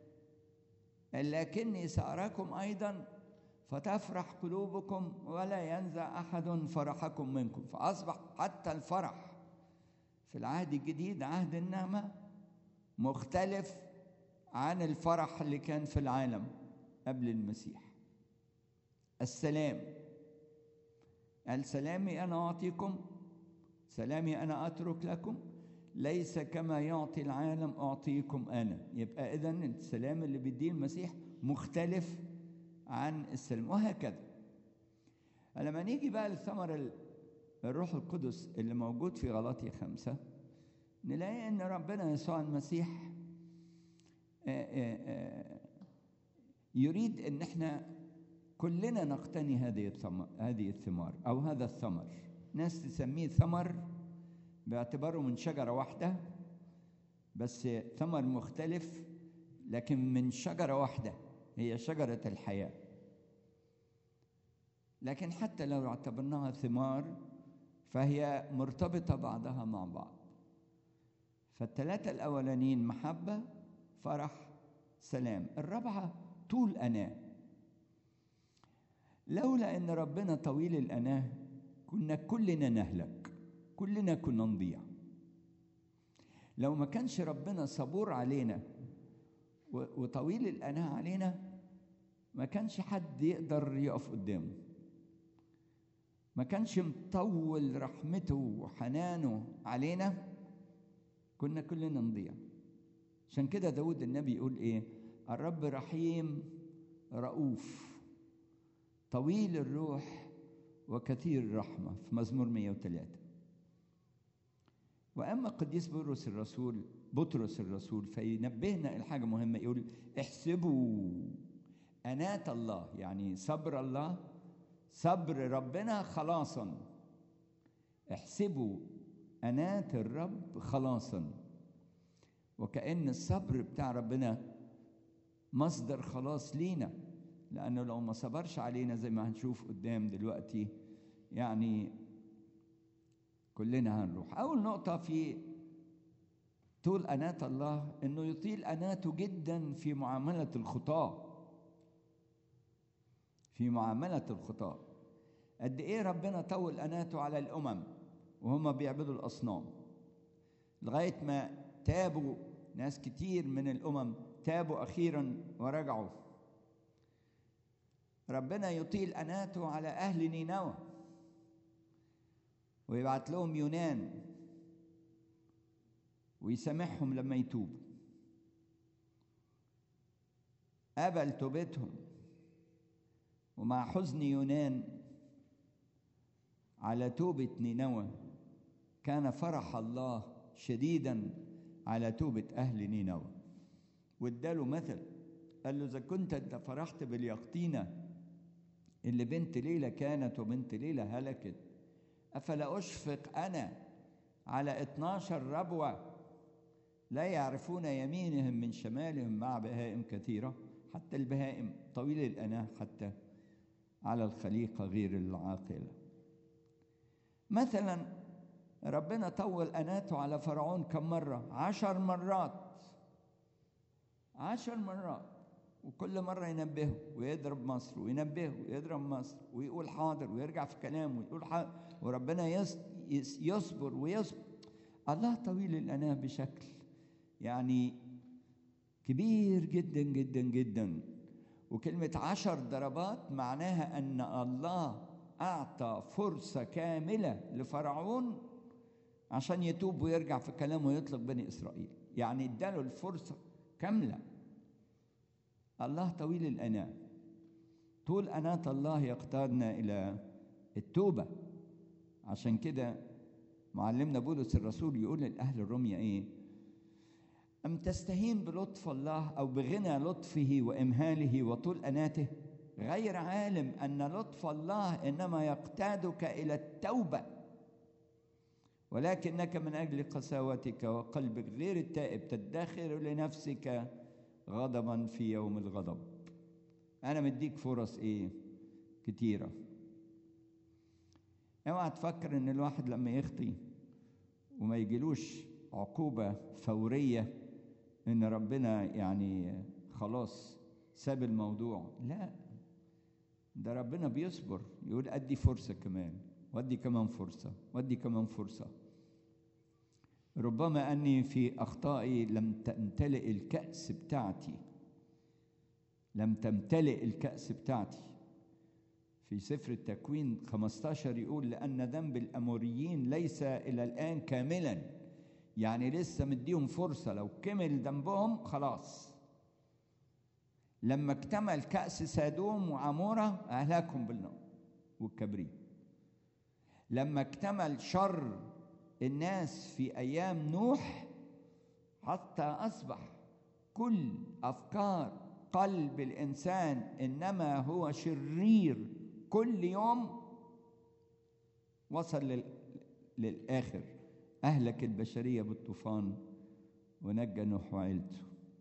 لكني ساراكم ايضا فتفرح قلوبكم ولا ينزع احد فرحكم منكم فاصبح حتى الفرح في العهد الجديد عهد النعمه مختلف عن الفرح اللي كان في العالم قبل المسيح السلام قال سلامي انا اعطيكم سلامي انا اترك لكم ليس كما يعطي العالم اعطيكم انا يبقى اذا السلام اللي بيديه المسيح مختلف عن السلام وهكذا لما نيجي بقى للثمر الروح القدس اللي موجود في غلاطية خمسة نلاقي ان ربنا يسوع المسيح آآ آآ يريد ان احنا كلنا نقتني هذه الثمر هذه الثمار او هذا الثمر ناس تسميه ثمر باعتباره من شجره واحده بس ثمر مختلف لكن من شجره واحده هي شجره الحياه لكن حتى لو اعتبرناها ثمار فهي مرتبطه بعضها مع بعض فالثلاثه الاولانيين محبه فرح سلام الرابعه طول اناه لولا ان ربنا طويل الاناه كنا كلنا نهلك كلنا كنا نضيع لو ما كانش ربنا صبور علينا وطويل الاناه علينا ما كانش حد يقدر يقف قدامه ما كانش مطول رحمته وحنانه علينا كنا كلنا نضيع عشان كده داود النبي يقول ايه الرب رحيم رؤوف طويل الروح وكثير الرحمة في مزمور 103 وأما قديس بطرس الرسول بطرس الرسول فينبهنا الحاجة مهمة يقول احسبوا أناة الله يعني صبر الله صبر ربنا خلاصا احسبوا أناة الرب خلاصا وكأن الصبر بتاع ربنا مصدر خلاص لينا لأنه لو ما صبرش علينا زي ما هنشوف قدام دلوقتي يعني كلنا هنروح أول نقطة في طول أناة الله إنه يطيل أناته جدا في معاملة الخطاة في معاملة الخطاة قد إيه ربنا طول أناته على الأمم وهم بيعبدوا الأصنام لغاية ما تابوا ناس كتير من الأمم تابوا أخيرا ورجعوا ربنا يطيل أناته على أهل نينوى ويبعت لهم يونان ويسامحهم لما يتوبوا قبل توبتهم ومع حزن يونان على توبة نينوى كان فرح الله شديدا على توبة أهل نينوى واداله مثل قال له إذا كنت أنت فرحت باليقطينة اللي بنت ليلى كانت وبنت ليلى هلكت أفلا أشفق أنا على 12 ربوة لا يعرفون يمينهم من شمالهم مع بهائم كثيرة حتى البهائم طويل الأناة حتى على الخليقة غير العاقلة مثلا ربنا طول أناته على فرعون كم مرة عشر مرات عشر مرات وكل مرة ينبهه ويضرب مصر وينبهه ويضرب مصر ويقول حاضر ويرجع في كلامه ويقول حاضر وربنا يص يص يصبر ويصبر الله طويل الأناة بشكل يعني كبير جدا جدا جدا وكلمة عشر ضربات معناها أن الله أعطى فرصة كاملة لفرعون عشان يتوب ويرجع في كلامه ويطلق بني إسرائيل يعني اداله الفرصة كاملة الله طويل الأناة طول أناة الله يقتادنا إلى التوبة عشان كده معلمنا بولس الرسول يقول للأهل الرمية إيه أم تستهين بلطف الله أو بغنى لطفه وإمهاله وطول أناته غير عالم أن لطف الله إنما يقتادك إلى التوبة ولكنك من أجل قساوتك وقلبك غير التائب تدخر لنفسك غضبا في يوم الغضب أنا مديك فرص إيه كتيرة اوعى تفكر ان الواحد لما يخطي وما يجيلوش عقوبة فورية ان ربنا يعني خلاص ساب الموضوع لا ده ربنا بيصبر يقول ادي فرصة كمان وادي كمان فرصة وادي كمان فرصة ربما أني في أخطائي لم تمتلئ الكأس بتاعتي لم تمتلئ الكأس بتاعتي في سفر التكوين 15 يقول لأن ذنب الأموريين ليس إلى الآن كاملا يعني لسه مديهم فرصة لو كمل ذنبهم خلاص لما اكتمل كأس سادوم وعمورة أهلكهم بالنار والكبريت لما اكتمل شر الناس في أيام نوح حتى أصبح كل أفكار قلب الإنسان إنما هو شرير كل يوم وصل لل... للآخر أهلك البشرية بالطوفان ونجى نوح وعيلته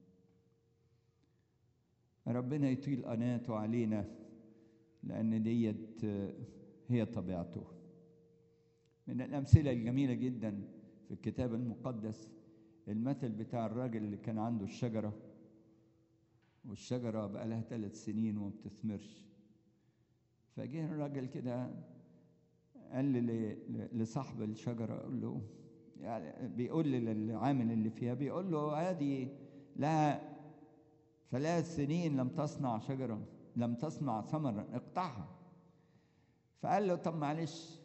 ربنا يطيل أناته علينا لأن ديت هي طبيعته من الأمثلة الجميلة جدا في الكتاب المقدس المثل بتاع الراجل اللي كان عنده الشجرة والشجرة بقى لها ثلاث سنين وما بتثمرش فجه الراجل كده قال لي لصاحب الشجرة قال له يعني بيقول للعامل اللي فيها بيقول له هذه لها ثلاث سنين لم تصنع شجرة لم تصنع ثمرا اقطعها فقال له طب معلش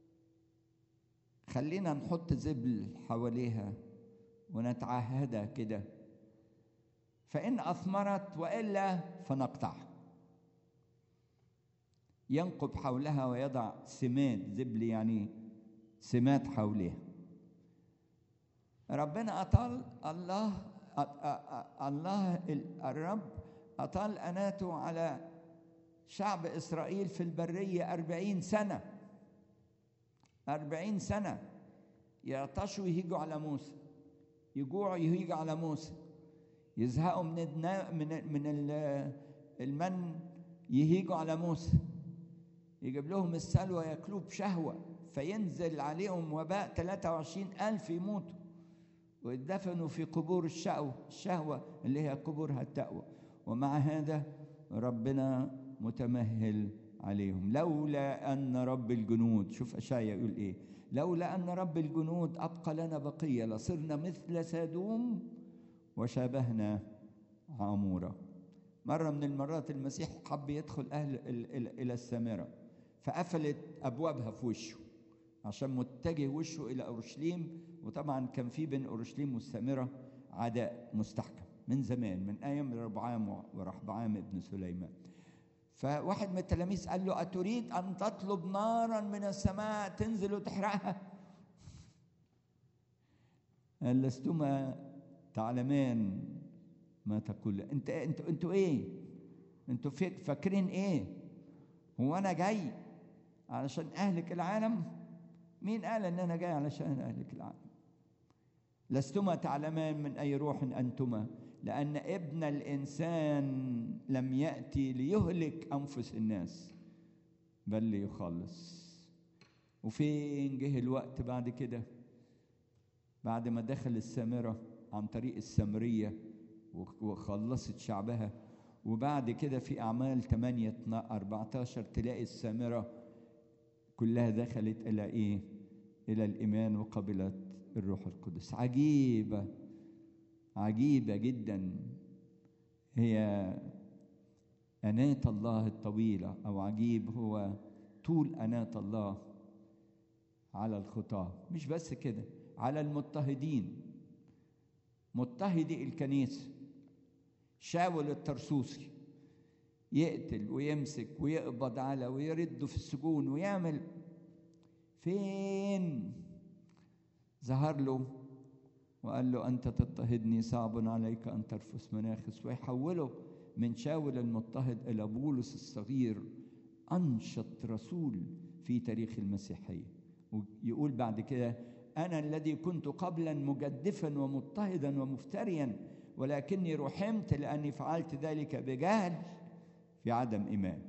خلينا نحط زبل حواليها ونتعهدها كده فإن أثمرت وإلا فنقطعها ينقب حولها ويضع سمات زبل يعني سمات حولها ربنا أطال الله الله الرب أطال أناته على شعب إسرائيل في البرية أربعين سنة أربعين سنة يعطشوا يهيجوا على موسى يجوعوا يهيجوا على موسى يزهقوا من الدنا من من المن يهيجوا على موسى يجيب لهم السلوى ياكلوه بشهوة فينزل عليهم وباء 23 ألف يموتوا ويدفنوا في قبور الشهوة الشهوة اللي هي قبورها التقوى ومع هذا ربنا متمهل عليهم لولا أن رب الجنود شوف أشعيا يقول إيه لولا أن رب الجنود أبقى لنا بقية لصرنا مثل سادوم وشابهنا عمورة مرة من المرات المسيح حب يدخل أهل إلى السامرة فقفلت أبوابها في وشه عشان متجه وشه إلى أورشليم وطبعا كان في بين أورشليم والسامرة عداء مستحكم من زمان من أيام ربعام ورحبعام ابن سليمان فواحد من التلاميذ قال له أتريد أن تطلب نارا من السماء تنزل وتحرقها قال لستما تعلمان ما تقول انت انتوا انتوا ايه انتوا فاكرين ايه هو انا جاي علشان اهلك العالم مين قال ان انا جاي علشان اهلك العالم لستما تعلمان من اي روح انتما لان ابن الانسان لم ياتي ليهلك انفس الناس بل ليخلص وفين جه الوقت بعد كده بعد ما دخل السامره عن طريق السامريه وخلصت شعبها وبعد كده في أعمال 8 14 تلاقي السامرة كلها دخلت إلى إيه؟ إلى الإيمان وقبلت الروح القدس عجيبة عجيبة جدا هي أناة الله الطويلة أو عجيب هو طول أناة الله على الخطاة مش بس كده على المضطهدين مضطهدي الكنيسة شاول الترسوسي يقتل ويمسك ويقبض على ويرده في السجون ويعمل فين ظهر له وقال له أنت تضطهدني صعب عليك أن ترفس مناخس ويحوله من شاول المضطهد إلى بولس الصغير أنشط رسول في تاريخ المسيحية ويقول بعد كده أنا الذي كنت قبلا مجدفا ومضطهدا ومفتريا ولكني رحمت لأني فعلت ذلك بجهل في عدم إيمان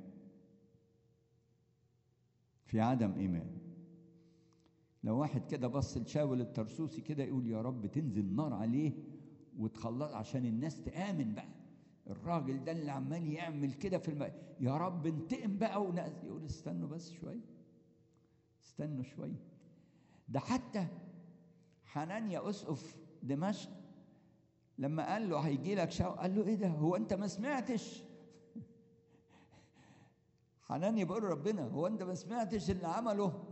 في عدم إيمان لو واحد كده بص لشاول الترسوسي كده يقول يا رب تنزل نار عليه وتخلص عشان الناس تآمن بقى الراجل ده اللي عمال يعمل كده في الم... يا رب انتقم بقى وناس يقول استنوا بس شوية استنوا شوية ده حتى حنانيا اسقف دمشق لما قال له هيجي لك شو قال له ايه ده هو انت ما سمعتش حنانيا بيقول ربنا هو انت ما سمعتش اللي عمله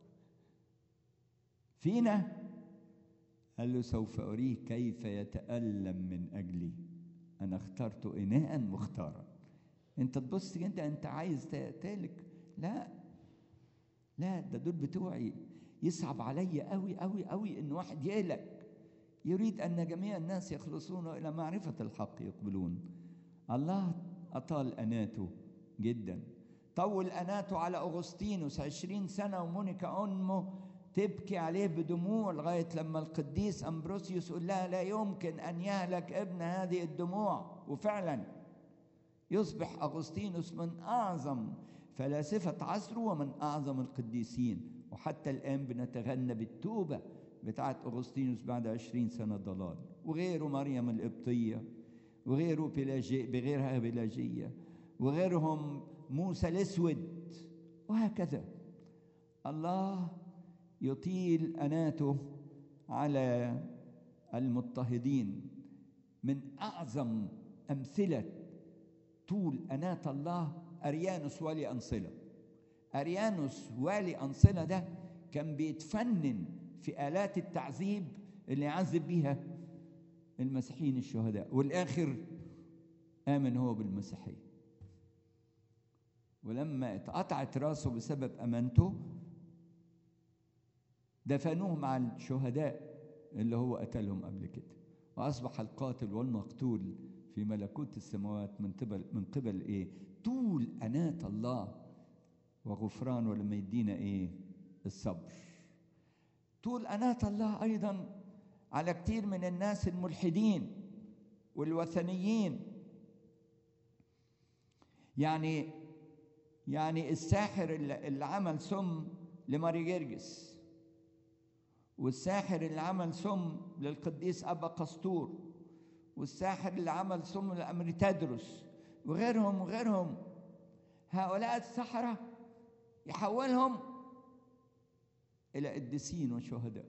فينا قال له سوف أريك كيف يتألم من أجلي أنا اخترت إناء مختارا أنت تبص أنت أنت عايز تالك لا لا ده دول بتوعي يصعب عليا قوي قوي قوي إن واحد يهلك يريد أن جميع الناس يخلصون إلى معرفة الحق يقبلون الله أطال أناته جدا طول أناته على أغسطينوس عشرين سنة ومونيكا أمه تبكي عليه بدموع لغاية لما القديس أمبروسيوس يقول لها لا يمكن أن يهلك ابن هذه الدموع وفعلا يصبح أغسطينوس من أعظم فلاسفة عصره ومن أعظم القديسين وحتى الآن بنتغنى بالتوبة بتاعت أغسطينوس بعد عشرين سنة ضلال وغيره مريم القبطية وغيره بلاجي بغيرها بلاجية وغيرهم موسى الأسود وهكذا الله يطيل أناته على المضطهدين من أعظم أمثلة طول أنات الله أريانوس والي أنصلة أريانوس والي أنصلة ده كان بيتفنن في آلات التعذيب اللي يعذب بيها المسيحيين الشهداء والآخر آمن هو بالمسيحية ولما اتقطعت راسه بسبب أمانته دفنوه مع الشهداء اللي هو قتلهم قبل كده واصبح القاتل والمقتول في ملكوت السماوات من قبل من قبل ايه طول اناه الله وغفرانه لما يدينا ايه الصبر طول اناه الله ايضا على كتير من الناس الملحدين والوثنيين يعني يعني الساحر اللي, اللي عمل سم لماري جرجس والساحر اللي عمل سم للقديس أبا قسطور والساحر اللي عمل سم لأمريتادروس وغيرهم وغيرهم هؤلاء السحرة يحولهم إلى قديسين وشهداء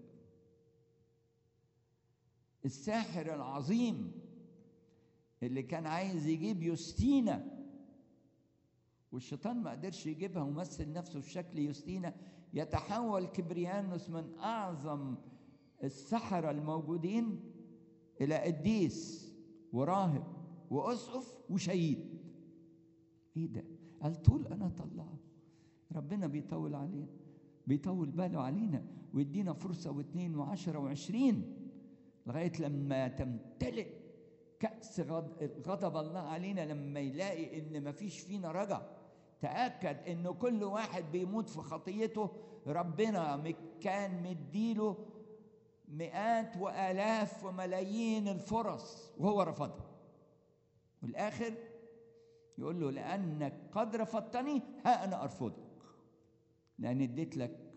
الساحر العظيم اللي كان عايز يجيب يوستينا والشيطان ما قدرش يجيبها ومثل نفسه في شكل يوستينا يتحول كبريانوس من أعظم السحرة الموجودين إلى قديس وراهب وأسقف وشهيد إيه ده؟ قال طول أنا الله ربنا بيطول علينا بيطول باله علينا ويدينا فرصة واثنين وعشرة وعشرين لغاية لما تمتلئ كأس غضب الله علينا لما يلاقي إن مفيش فينا رجع تأكد إن كل واحد بيموت في خطيته ربنا كان مديله مئات وآلاف وملايين الفرص وهو رفضها والآخر يقول له لأنك قد رفضتني ها أنا أرفضك لأن اديت لك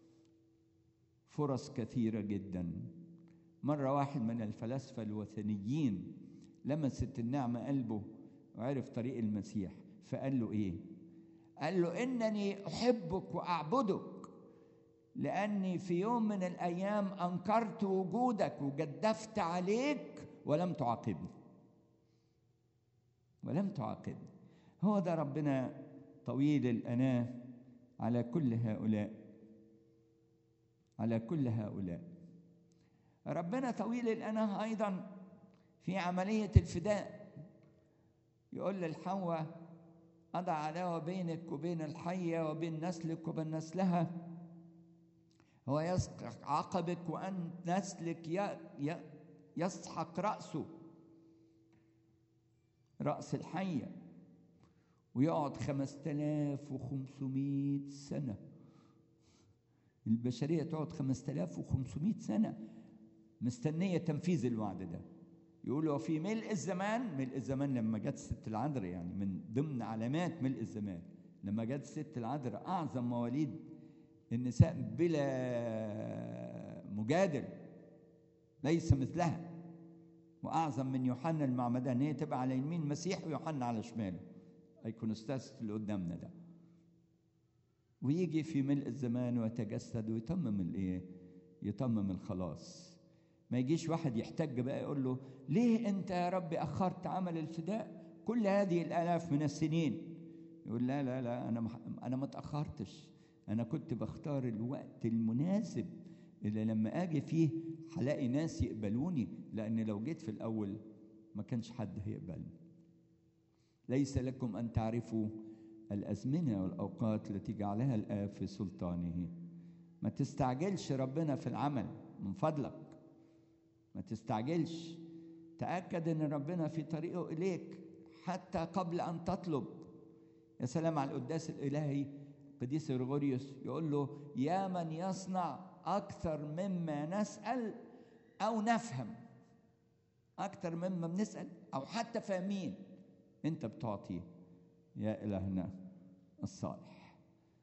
فرص كثيرة جدا مرة واحد من الفلاسفة الوثنيين لمست النعمة قلبه وعرف طريق المسيح فقال له إيه؟ قال له إنني أحبك وأعبدك لأني في يوم من الأيام أنكرت وجودك وجدفت عليك ولم تعاقبني ولم تعاقبني هو ده ربنا طويل الأناة على كل هؤلاء على كل هؤلاء ربنا طويل الأناة أيضا في عملية الفداء يقول للحواء أضع عداوة بينك وبين الحية وبين نسلك وبين نسلها هو يسحق عقبك وأن نسلك يسحق رأسه رأس الحية ويقعد خمسة آلاف وخمسمائة سنة البشرية تقعد خمسة آلاف وخمسمائة سنة مستنية تنفيذ الوعد ده يقولوا في ملء الزمان ملء الزمان لما جت الست العذراء يعني من ضمن علامات ملء الزمان لما جت الست العذراء أعظم مواليد النساء بلا مجادل ليس مثلها وأعظم من يوحنا المعمدان هي تبقى على يمين المسيح ويوحنا على شماله أيكونوستاس اللي قدامنا ده ويجي في ملء الزمان ويتجسد ويتمم الايه؟ يتمم الخلاص ما يجيش واحد يحتج بقى يقول له ليه انت يا رب اخرت عمل الفداء كل هذه الالاف من السنين يقول لا لا لا انا مح... انا ما اتاخرتش انا كنت بختار الوقت المناسب اللي لما اجي فيه هلاقي ناس يقبلوني لان لو جيت في الاول ما كانش حد هيقبلني ليس لكم ان تعرفوا الازمنه والاوقات التي جعلها الاب في سلطانه ما تستعجلش ربنا في العمل من فضلك ما تستعجلش تاكد ان ربنا في طريقه اليك حتى قبل ان تطلب يا سلام على القداس الالهي قديس غريغوريوس يقول له يا من يصنع اكثر مما نسال او نفهم اكثر مما بنسال او حتى فاهمين انت بتعطي يا الهنا الصالح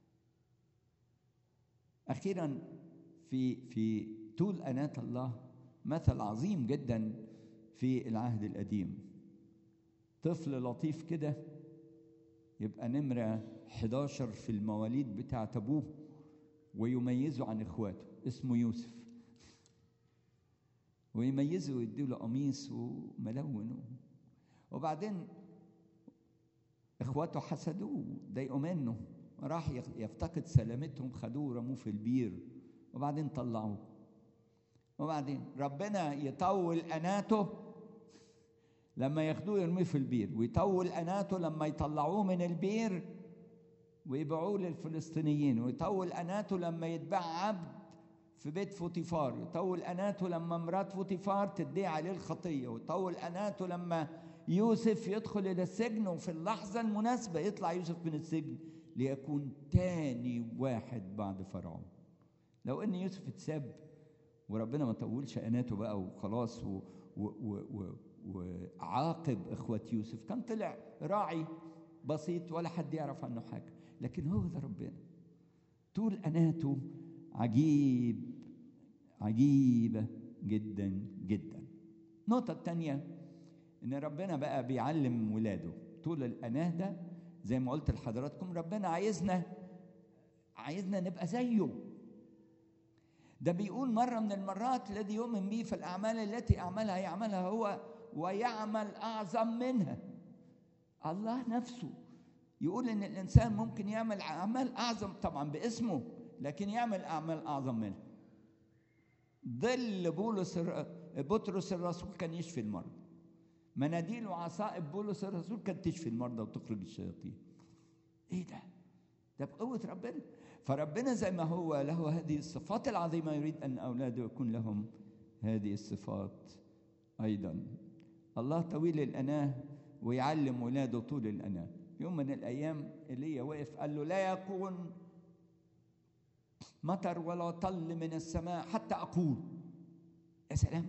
اخيرا في في طول اناه الله مثل عظيم جدا في العهد القديم طفل لطيف كده يبقى نمرة 11 في المواليد بتاعت أبوه ويميزه عن إخواته اسمه يوسف ويميزه ويديله قميص وملون وبعدين إخواته حسدوه ضايقوا منه راح يفتقد سلامتهم خدوه رموه في البير وبعدين طلعوه وبعدين ربنا يطول أناته لما ياخدوه يرميه في البير ويطول أناته لما يطلعوه من البير ويبيعوه للفلسطينيين ويطول أناته لما يتباع عبد في بيت فوتيفار يطول أناته لما مرات فوتيفار تدعي عليه الخطية ويطول أناته لما يوسف يدخل إلى السجن وفي اللحظة المناسبة يطلع يوسف من السجن ليكون تاني واحد بعد فرعون لو ان يوسف اتساب وربنا ما طولش اناته بقى وخلاص و و و و وعاقب اخوة يوسف كان طلع راعي بسيط ولا حد يعرف عنه حاجة لكن هو ده ربنا طول اناته عجيب عجيبة جدا جدا النقطة الثانية ان ربنا بقى بيعلم ولاده طول الاناه ده زي ما قلت لحضراتكم ربنا عايزنا عايزنا نبقى زيه ده بيقول مرة من المرات الذي يؤمن بي فالأعمال التي أعملها يعملها هو ويعمل أعظم منها الله نفسه يقول إن الإنسان ممكن يعمل أعمال أعظم طبعا باسمه لكن يعمل أعمال أعظم منها ظل بولس بطرس الرسول كان يشفي المرضى مناديل وعصائب بولس الرسول كانت تشفي المرضى وتخرج الشياطين ايه ده ده بقوة ربنا فربنا زي ما هو له هذه الصفات العظيمة يريد أن أولاده يكون لهم هذه الصفات أيضا الله طويل الأناة ويعلم ولاده طول الأناة يوم من الأيام إيليا وقف قال له لا يكون مطر ولا طل من السماء حتى أقول يا سلام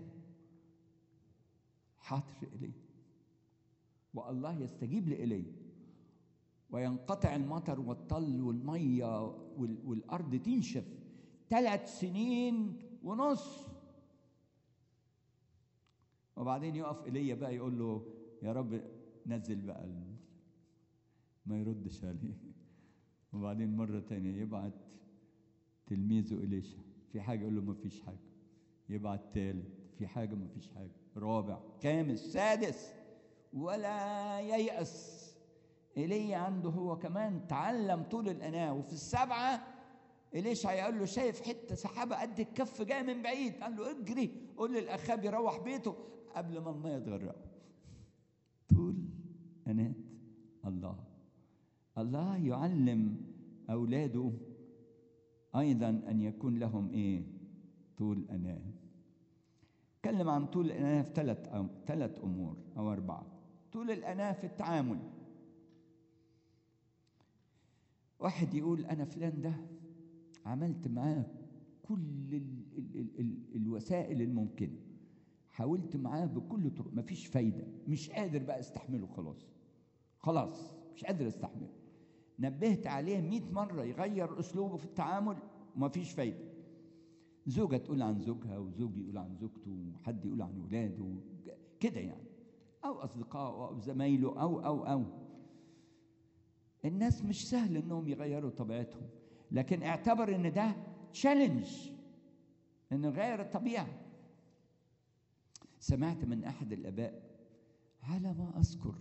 حاضر إلي والله يستجيب لإلي وينقطع المطر والطل والمية والأرض تنشف ثلاث سنين ونص وبعدين يقف إلي بقى يقول له يا رب نزل بقى ما يردش عليه وبعدين مرة تانية يبعت تلميذه إليشا في حاجة يقول له ما فيش حاجة يبعت تالت في حاجة ما فيش حاجة رابع خامس سادس ولا ييأس ايليا عنده هو كمان تعلم طول الاناه وفي السبعه إليشع يقول له شايف حته سحابه قد الكف جايه من بعيد قال له اجري قول للاخاب يروح بيته قبل ما الميه تغرقه طول اناه الله الله يعلم اولاده ايضا ان يكون لهم ايه طول اناه اتكلم عن طول الاناه في ثلاث ثلاث امور او اربعه طول الاناه في التعامل واحد يقول انا فلان ده عملت معاه كل ال ال ال ال الوسائل الممكنه حاولت معاه بكل طرق مفيش فايده مش قادر بقى استحمله خلاص خلاص مش قادر استحمله نبهت عليه مئة مرة يغير أسلوبه في التعامل ومفيش فايدة زوجة تقول عن زوجها وزوج يقول عن زوجته وحد يقول عن ولاده كده يعني أو أصدقائه أو زمايله أو أو أو الناس مش سهل انهم يغيروا طبيعتهم لكن اعتبر ان ده تشالنج انه غير الطبيعه سمعت من احد الاباء على ما اذكر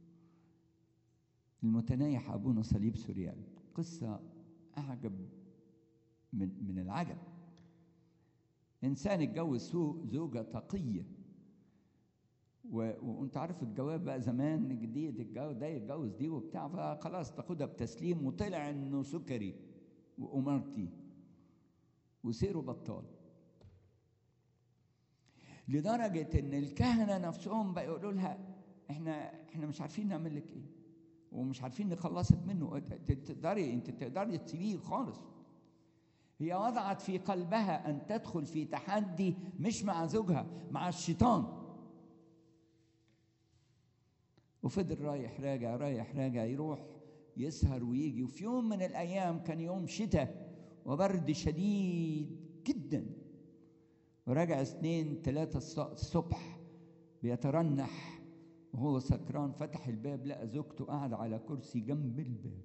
المتنايح ابونا صليب سوريان قصه اعجب من من العجب انسان اتجوز سو- زوجه تقيه و- وانت عارف الجواب بقى زمان جديد الجواز ده يتجوز دي وبتاع فخلاص تاخدها بتسليم وطلع انه سكري وامارتي وسيره بطال لدرجه ان الكهنه نفسهم بقى يقولوا لها احنا احنا مش عارفين نعمل لك ايه ومش عارفين نخلصك منه ت- تقدري انت تقدري تسيبيه خالص هي وضعت في قلبها ان تدخل في تحدي مش مع زوجها مع الشيطان وفضل رايح راجع رايح راجع يروح يسهر ويجي وفي يوم من الايام كان يوم شتاء وبرد شديد جدا ورجع اثنين ثلاثة الص- الصبح بيترنح وهو سكران فتح الباب لقى زوجته قاعدة على كرسي جنب الباب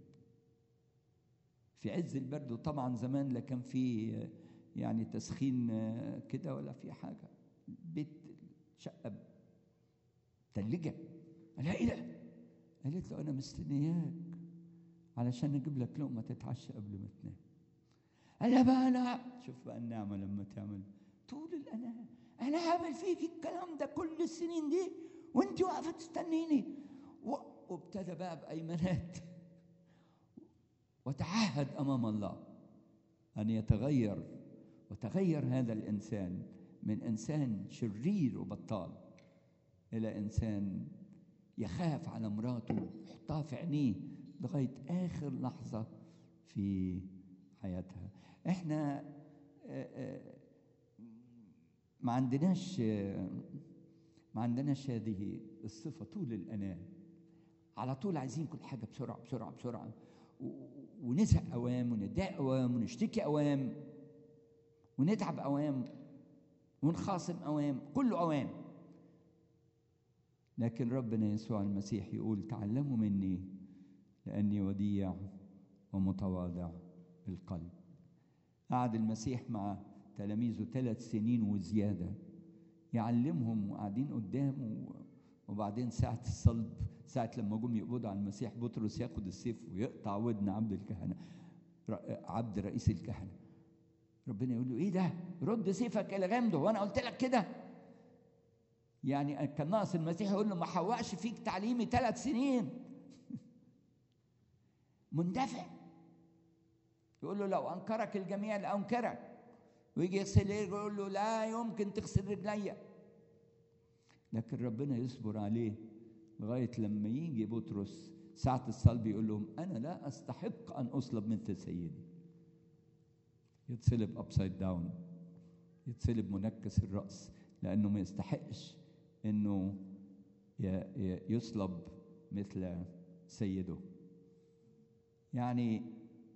في عز البرد وطبعا زمان لا كان في آه، يعني تسخين آه، كده ولا في حاجة بيت شقة تلجة قال لها ايه ده؟ قالت له انا مستنياك علشان اجيب لك لقمه تتعشى قبل ما تنام قال لها بقى انا شوف بقى النعمه لما تعمل طول الانام انا هعمل فيك الكلام ده كل السنين دي وانت واقفه تستنيني و- وابتدى بقى بايمانات وتعهد امام الله ان يتغير وتغير هذا الانسان من انسان شرير وبطال الى انسان يخاف على مراته يحطها في عينيه لغايه اخر لحظه في حياتها احنا آه، آه، ما عندناش آه، ما عندناش هذه الصفه طول الانام على طول عايزين كل حاجه بسرعه بسرعه بسرعه و- و- ونزهق اوام ونتضايق اوام ونشتكي اوام ونتعب اوام ونخاصم اوام كله اوام لكن ربنا يسوع المسيح يقول تعلموا مني لاني وديع ومتواضع القلب قعد المسيح مع تلاميذه ثلاث سنين وزياده يعلمهم وقاعدين قدامه وبعدين ساعة الصلب ساعة لما جم يقبضوا على المسيح بطرس ياخد السيف ويقطع ودن عبد الكهنة ر- عبد رئيس الكهنة ربنا يقول له ايه ده رد سيفك الى غمده وانا قلت لك كده يعني كان ناقص المسيح يقول له ما حوقش فيك تعليمي ثلاث سنين مندفع يقول له لو انكرك الجميع لانكرك ويجي يغسل رجله يقول له لا يمكن تغسل رجليا لكن ربنا يصبر عليه لغايه لما يجي بطرس ساعه الصلب يقول لهم انا لا استحق ان اصلب مثل سيدي يتصلب ابسايد داون يتصلب منكس الراس لانه ما يستحقش انه ي- ي- يصلب مثل سيده يعني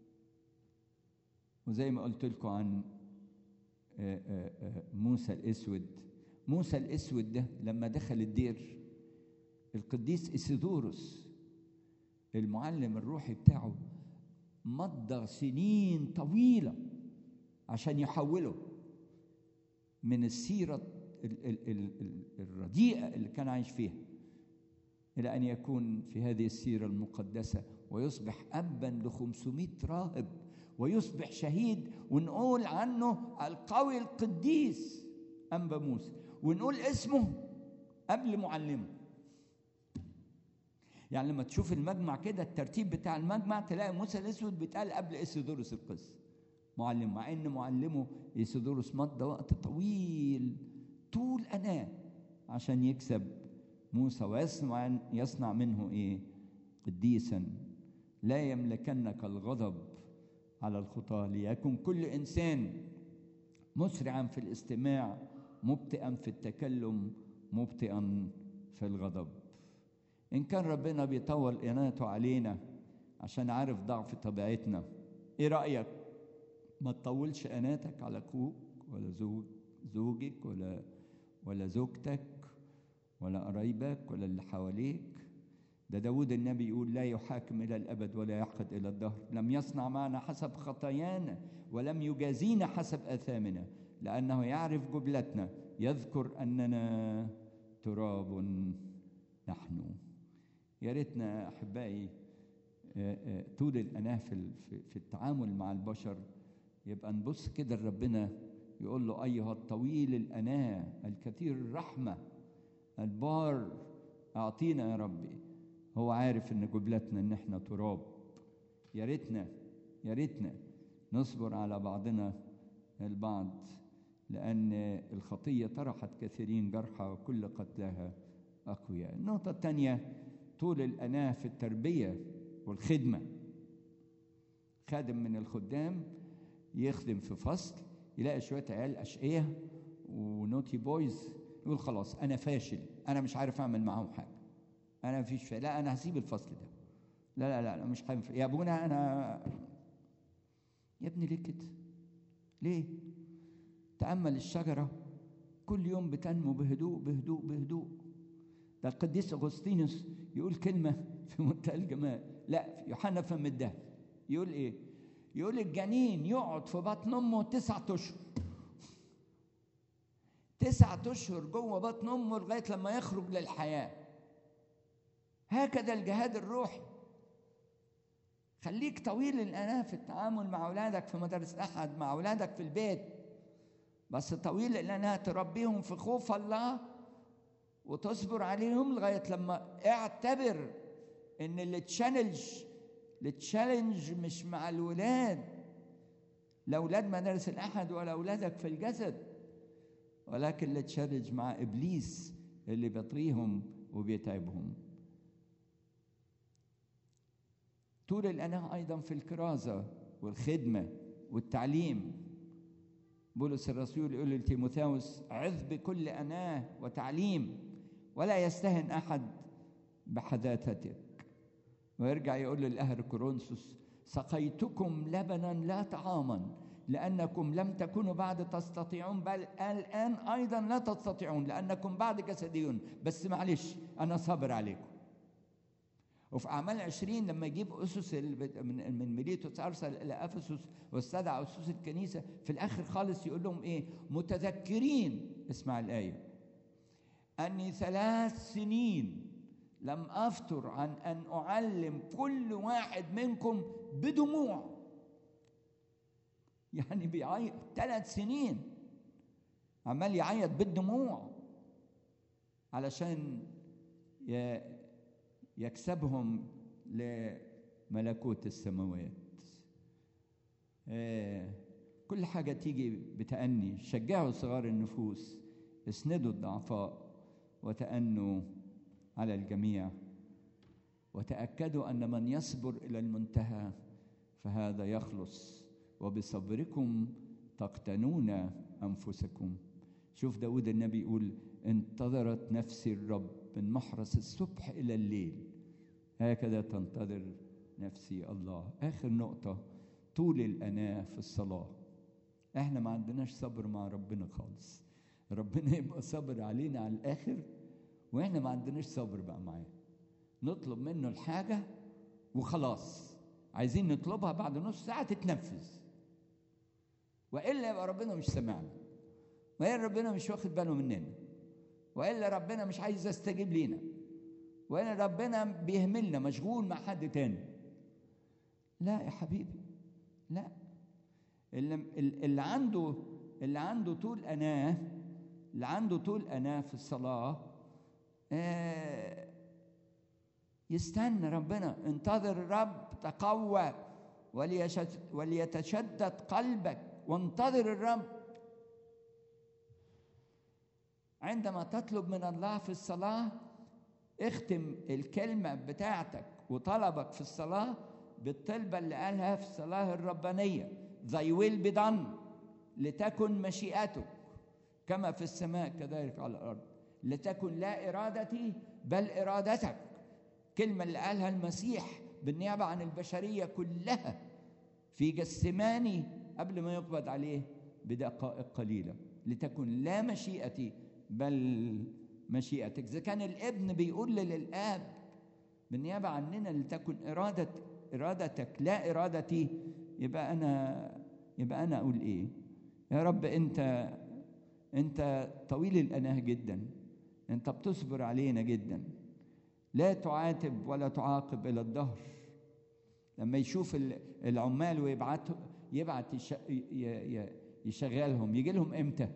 وزي ما قلت لكم عن آه، آه، آه، موسى الاسود موسى الاسود ده لما دخل الدير القديس اسيدوروس المعلم الروحي بتاعه مضى سنين طويله عشان يحوله من السيره ال- ال- ال- ال- الرديئه اللي كان عايش فيها الى ان يكون في هذه السيره المقدسه ويصبح ابا ل 500 راهب ويصبح شهيد ونقول عنه القوي القديس انبا موسى ونقول اسمه قبل معلمه يعني لما تشوف المجمع كده الترتيب بتاع المجمع تلاقي موسى الاسود بيتقال قبل اسيدوروس القس معلم مع ان معلمه اسيدوروس مضى وقت طويل طول اناه عشان يكسب موسى ويصنع يصنع منه ايه قديسا لا يملكنك الغضب على الخطاه ليكن كل انسان مسرعا في الاستماع مبطئا في التكلم مبطئا في الغضب ان كان ربنا بيطول عنايته علينا عشان عارف ضعف طبيعتنا ايه رايك ما تطولش عناتك على اخوك ولا زوج زوجك ولا ولا زوجتك ولا قرايبك ولا اللي حواليك ده داود النبي يقول لا يحاكم إلى الأبد ولا يحقد إلى الدهر لم يصنع معنا حسب خطايانا ولم يجازينا حسب آثامنا لأنه يعرف جبلتنا يذكر أننا تراب نحن يا ريتنا أحبائي آه، آه، طول الأناة في ال- في- في التعامل مع البشر يبقى نبص كده لربنا يقول له أيها الطويل الأناة الكثير الرحمة البار أعطينا يا ربي هو عارف إن جبلتنا إن إحنا تراب يا ريتنا يا ريتنا نصبر على بعضنا البعض لأن الخطية طرحت كثيرين جرحى وكل قتلاها أقوياء النقطة الثانية طول الأناة في التربية والخدمة خادم من الخدام يخدم في فصل يلاقي شوية عيال أشقية ونوتي بويز يقول خلاص أنا فاشل أنا مش عارف أعمل معاهم حاجة أنا مفيش فا... لا أنا هسيب الفصل ده لا لا لا, لا مش هينفع يا أبونا أنا يا ابني ليه كده؟ ليه؟ تأمل الشجرة كل يوم بتنمو بهدوء بهدوء بهدوء ده القديس أغسطينوس يقول كلمة في منتهى الجمال لا في يوحنا فم الدهب يقول إيه؟ يقول الجنين يقعد في بطن أمه تسعة أشهر تسعة أشهر جوه بطن أمه لغاية لما يخرج للحياة هكذا الجهاد الروحي خليك طويل الأناة في التعامل مع أولادك في مدارس الأحد مع أولادك في البيت بس طويل الأناة تربيهم في خوف الله وتصبر عليهم لغاية لما اعتبر إن اللي تشالنج التشالنج مش مع الولاد لا أولاد مدارس الأحد ولا أولادك في الجسد ولكن اللي تشالنج مع إبليس اللي بيطريهم وبيتعبهم طول الأناة أيضا في الكرازة والخدمة والتعليم بولس الرسول يقول لتيموثاوس عظ بكل أناة وتعليم ولا يستهن أحد بحداثتك ويرجع يقول للأهل كورنثوس سقيتكم لبنا لا طعاما لأنكم لم تكونوا بعد تستطيعون بل الآن أيضا لا تستطيعون لأنكم بعد جسديون بس معلش أنا صابر عليكم وفي أعمال عشرين لما يجيب أسس ال- من من ميليتوس أرسل إلى أفسس واستدعى أسس الكنيسة في الآخر خالص يقول لهم إيه متذكرين اسمع الآية أني ثلاث سنين لم أفتر عن أن أعلم كل واحد منكم بدموع يعني بيعيط ثلاث سنين عمال يعيط بالدموع علشان ي- يكسبهم لملكوت السماوات آه، كل حاجة تيجي بتأني شجعوا صغار النفوس اسندوا الضعفاء وتأنوا على الجميع وتأكدوا أن من يصبر إلى المنتهى فهذا يخلص وبصبركم تقتنون أنفسكم شوف داود النبي يقول انتظرت نفسي الرب من محرس الصبح إلى الليل هكذا تنتظر نفسي الله آخر نقطة طول الأناة في الصلاة احنا ما عندناش صبر مع ربنا خالص ربنا يبقى صبر علينا على الآخر واحنا ما عندناش صبر بقى معاه نطلب منه الحاجة وخلاص عايزين نطلبها بعد نص ساعة تتنفذ وإلا يبقى ربنا مش سامعنا وإلا ربنا مش واخد باله مننا وإلا ربنا مش عايز يستجيب لينا وإلا ربنا بيهملنا مشغول مع حد تاني لا يا حبيبي لا اللي, اللي عنده اللي عنده طول أناه اللي عنده طول أناه في الصلاة آه يستنى ربنا انتظر الرب تقوى وليشت وليتشدد قلبك وانتظر الرب عندما تطلب من الله في الصلاة اختم الكلمة بتاعتك وطلبك في الصلاة بالطلبة اللي قالها في الصلاة الربانية Thy will be done لتكن مشيئتك كما في السماء كذلك على الأرض لتكن لا إرادتي بل إرادتك كلمة اللي قالها المسيح بالنيابة عن البشرية كلها في جسماني قبل ما يقبض عليه بدقائق قليلة لتكن لا مشيئتي بل مشيئتك إذا كان الابن بيقول للآب بالنيابة عننا لتكن إرادة إرادتك لا إرادتي يبقى أنا يبقى أنا أقول إيه؟ يا رب انت انت طويل الاناه جدا انت بتصبر علينا جدا لا تعاتب ولا تعاقب الى الدهر لما يشوف ال- العمال ويبعته يبعت يش- ي- ي- يشغلهم يجي لهم امتى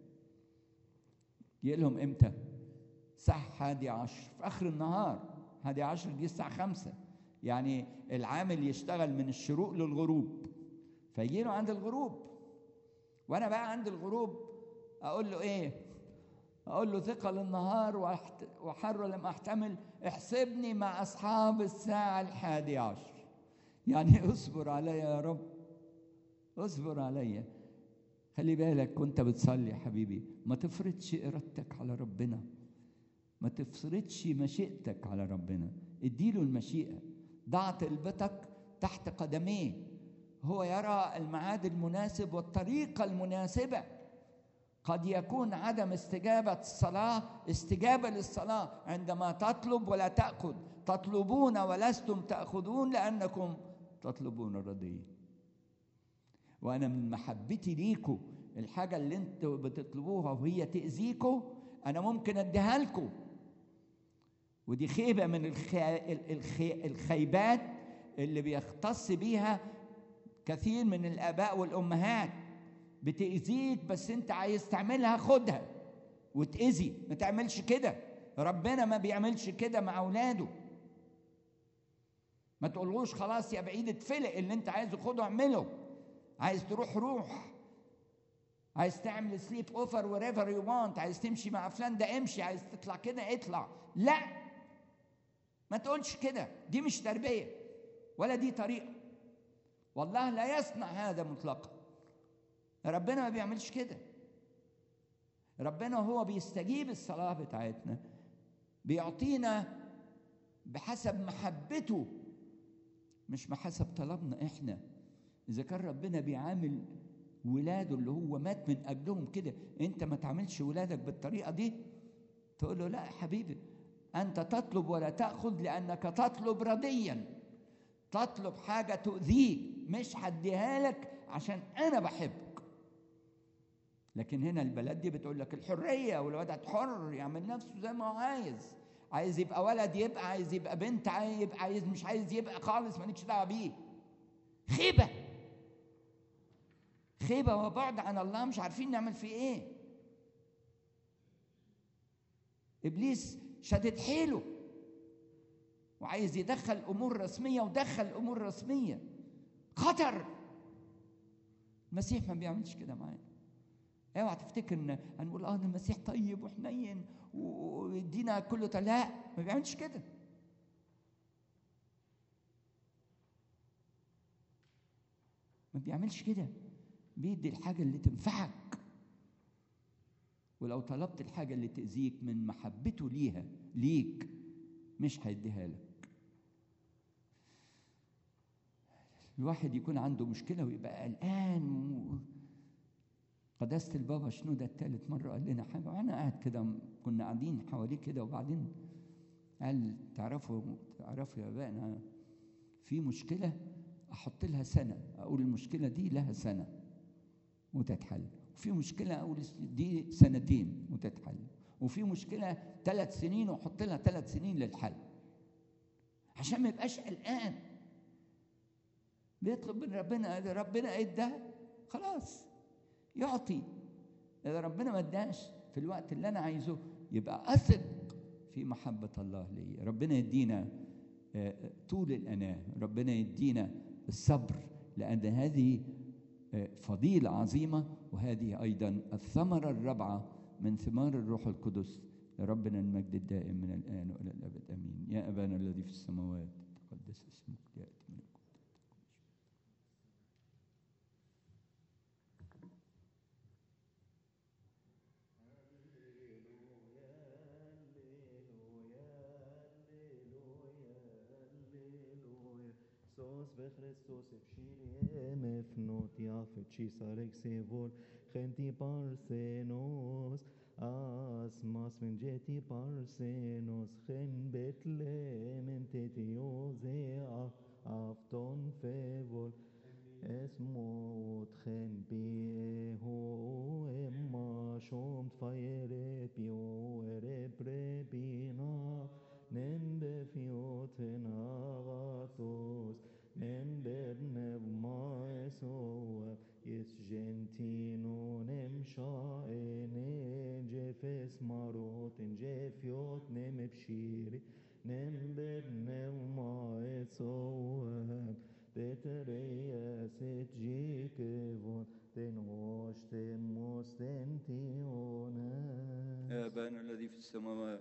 يجي لهم امتى الساعة حادي عشر في آخر النهار حادي عشر دي الساعة خمسة يعني العامل يشتغل من الشروق للغروب فيجي له عند الغروب وأنا بقى عند الغروب أقول له إيه أقول له ثقل النهار وأحت- وحر لم أحتمل احسبني مع أصحاب الساعة الحادي عشر يعني اصبر عليا يا رب اصبر عليا خلي بالك وانت بتصلي يا حبيبي ما تفرضش ارادتك على ربنا ما تفرضش مشيئتك على ربنا اديله المشيئة ضع طلبتك تحت قدميه هو يرى الميعاد المناسب والطريقة المناسبة قد يكون عدم استجابة الصلاة استجابة للصلاة عندما تطلب ولا تأخذ تطلبون ولستم تأخذون لأنكم تطلبون الرضي وأنا من محبتي ليكم الحاجة اللي انتوا بتطلبوها وهي تأذيكم أنا ممكن أديها لكم ودي خيبة من الخي... الخي... الخيبات اللي بيختص بيها كثير من الآباء والأمهات بتأذيك بس أنت عايز تعملها خدها وتأذي ما تعملش كده ربنا ما بيعملش كده مع أولاده ما تقولوش خلاص يا بعيد اتفلق اللي أنت عايزه خده اعمله عايز تروح روح عايز تعمل سليب اوفر وريفر يو وانت عايز تمشي مع فلان ده امشي عايز تطلع كده اطلع لا ما تقولش كده دي مش تربيه ولا دي طريقه والله لا يصنع هذا مطلقا ربنا ما بيعملش كده ربنا هو بيستجيب الصلاه بتاعتنا بيعطينا بحسب محبته مش بحسب طلبنا احنا اذا كان ربنا بيعامل ولاده اللي هو مات من اجلهم كده انت ما تعملش ولادك بالطريقه دي تقول له لا يا حبيبي انت تطلب ولا تاخذ لانك تطلب رضيا تطلب حاجه تؤذيك مش هديها لك عشان انا بحبك لكن هنا البلد دي بتقول لك الحريه والولد حر يعمل نفسه زي ما هو عايز عايز يبقى ولد يبقى عايز يبقى بنت عايز يبقى عايز مش عايز يبقى خالص مالكش دعوه بيه خيبه خيبه وبعد عن الله مش عارفين نعمل فيه ايه ابليس شدد حيله وعايز يدخل امور رسميه ودخل امور رسميه خطر المسيح ما بيعملش كده معانا اوعى تفتكر ان هنقول اه المسيح طيب وحنين ويدينا كله لا ما بيعملش كده ما بيعملش كده بيدي الحاجة اللي تنفعك ولو طلبت الحاجة اللي تأذيك من محبته ليها ليك مش هيديها لك الواحد يكون عنده مشكلة ويبقى قلقان و... قداسة البابا شنودة التالت مرة قال لنا حاجة وأنا قاعد كده كنا قاعدين حواليه كده وبعدين قال تعرفوا تعرفوا يا بقى في مشكلة أحط لها سنة أقول المشكلة دي لها سنة وتتحل وفي مشكلة أقول دي سنتين وتتحل وفي مشكلة ثلاث سنين وأحط لها ثلاث سنين للحل عشان ما يبقاش قلقان بيطلب من ربنا إذا ربنا ادى خلاص يعطي إذا ربنا ما اداش في الوقت اللي أنا عايزه يبقى أثق في محبة الله لي ربنا يدينا طول الأناة ربنا يدينا الصبر لأن هذه فضيلة عظيمة وهذه أيضا الثمرة الرابعة من ثمار الروح القدس لربنا المجد الدائم من الآن وإلى الأبد آمين يا أبانا الذي في السماوات تقدس اسمك يأتي ملكوتك Sos ve Christos epshiriem efnot jafet chisar exevor genti parsenos as mas vengeti parsenos gen Betlehem tetiose afton fevor es mot gen beho جفيوت ناغاتوس من بدن ما يسوى يس جنتينو نمشا جفس ماروت جفيوت نم بشيري نم بدن ما يسوى بتريس تجيكفون تنوش تموس تنتيونا يا أبانا الذي في السماوات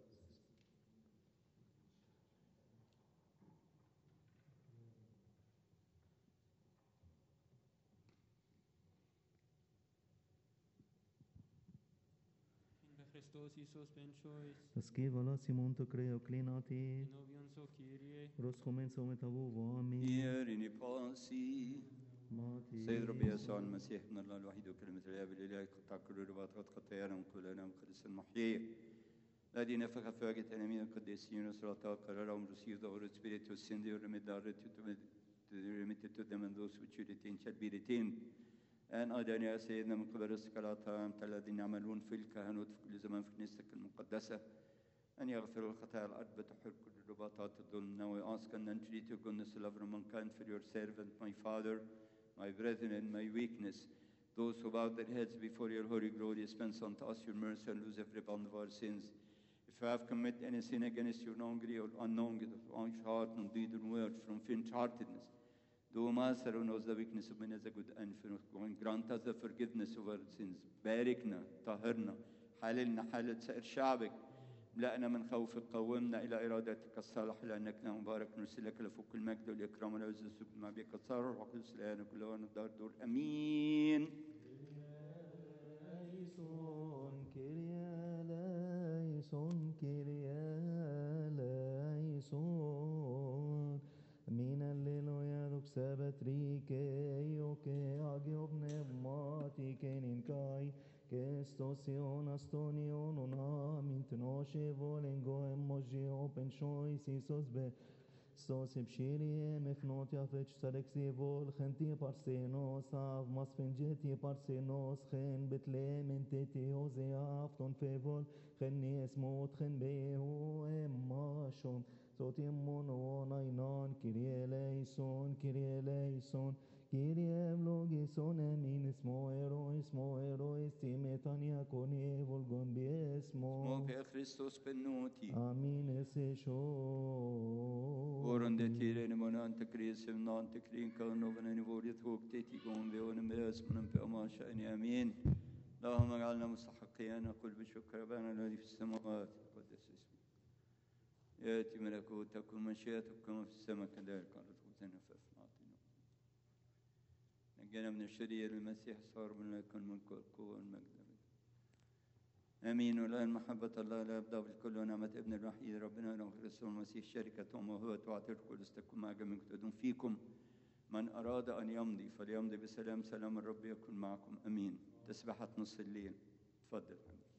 In Christos Iisus penchois, Schiva la Simon to creo clinati, novion so Kyrie, ros comenzo metavuvo ami, إيرني باسي mati. سيد ربي يسوع المسيح من الله الوحيد وكلمة الآب الإله قطع كل رباط قد قطعنا من كل أنام قدس المحيي الذي نفخ فاقة أنامين القديسين وصلاة قرر أمر سير دور سبيريتو سيندي ورمدار رمتتو دمندوس وشيرتين شربيرتين أن أداني يا سيدنا من قبل الصلاة الذين يعملون في الكهنوت في كل زمان في كنيستك المقدسة أن يغفر الخطايا الأرض بتحر كل الرباطات الظلم. Now I ask and entreat your goodness, love, and mankind for your servant, my father, my brethren, and my weakness. Those who bow their heads before your holy glory, dispense unto us your mercy and lose every bond of our sins. If I have committed any sin against you, knowingly or unknowingly, of heart and deed and word, from faint-heartedness, do Master who knows the weakness of men as a good and and grant us the forgiveness of our sins. باركنا طهرنا حللنا حالة سائر شعبك املأنا من خوفك قومنا إلى إرادتك الصالح لأنك نعم مبارك نرسل لك لفوق المجد والإكرام والعز والسجود مع بك الصار والقدس الآن وكل وان الدار دور أمين Eleison, Kyrie eleison, Kyrie eleison. Min alleluia duxebet rike, ioke agiov pneumati kenin kai, Kestosion astonion unamin tnoshe volengo emoji open choice isos be Sos ebshiri mefnot yafet shtarek zivol khenti parsenos av masfengeti parsenos chen betlehem teti oze afton fevol chen esmot chen behu emashon Sot yemmon onainan kirie eleison kirie eleison kirie logison emin ismo ero ismo ero estimetania kone volgon biesmo موفي خريستوس بنوتي Amin ese show. Våren det tiden man inte krisen man inte kring kan någon en vård tog det i gång vi och med oss men på ما شاء امين اللهم اجعلنا مستحقين نقول بشكر ابانا الذي في السماوات قدس اسمك ياتي ملكوتك ومشيئتك كما في السماء كذلك على خبزنا فافنعتنا نجينا من الشرير المسيح صار من لك الملك والقوه والمجد امين والان محبه الله لا يبدا بالكل ونعمه ابن الوحيد ربنا له كريستوس المسيح شركه وهو تعطيكم لستكن مع جميع تدوم فيكم من اراد ان يمضي فليمضي بسلام سلام الرب يكن معكم امين تسبحه نص الليل تفضل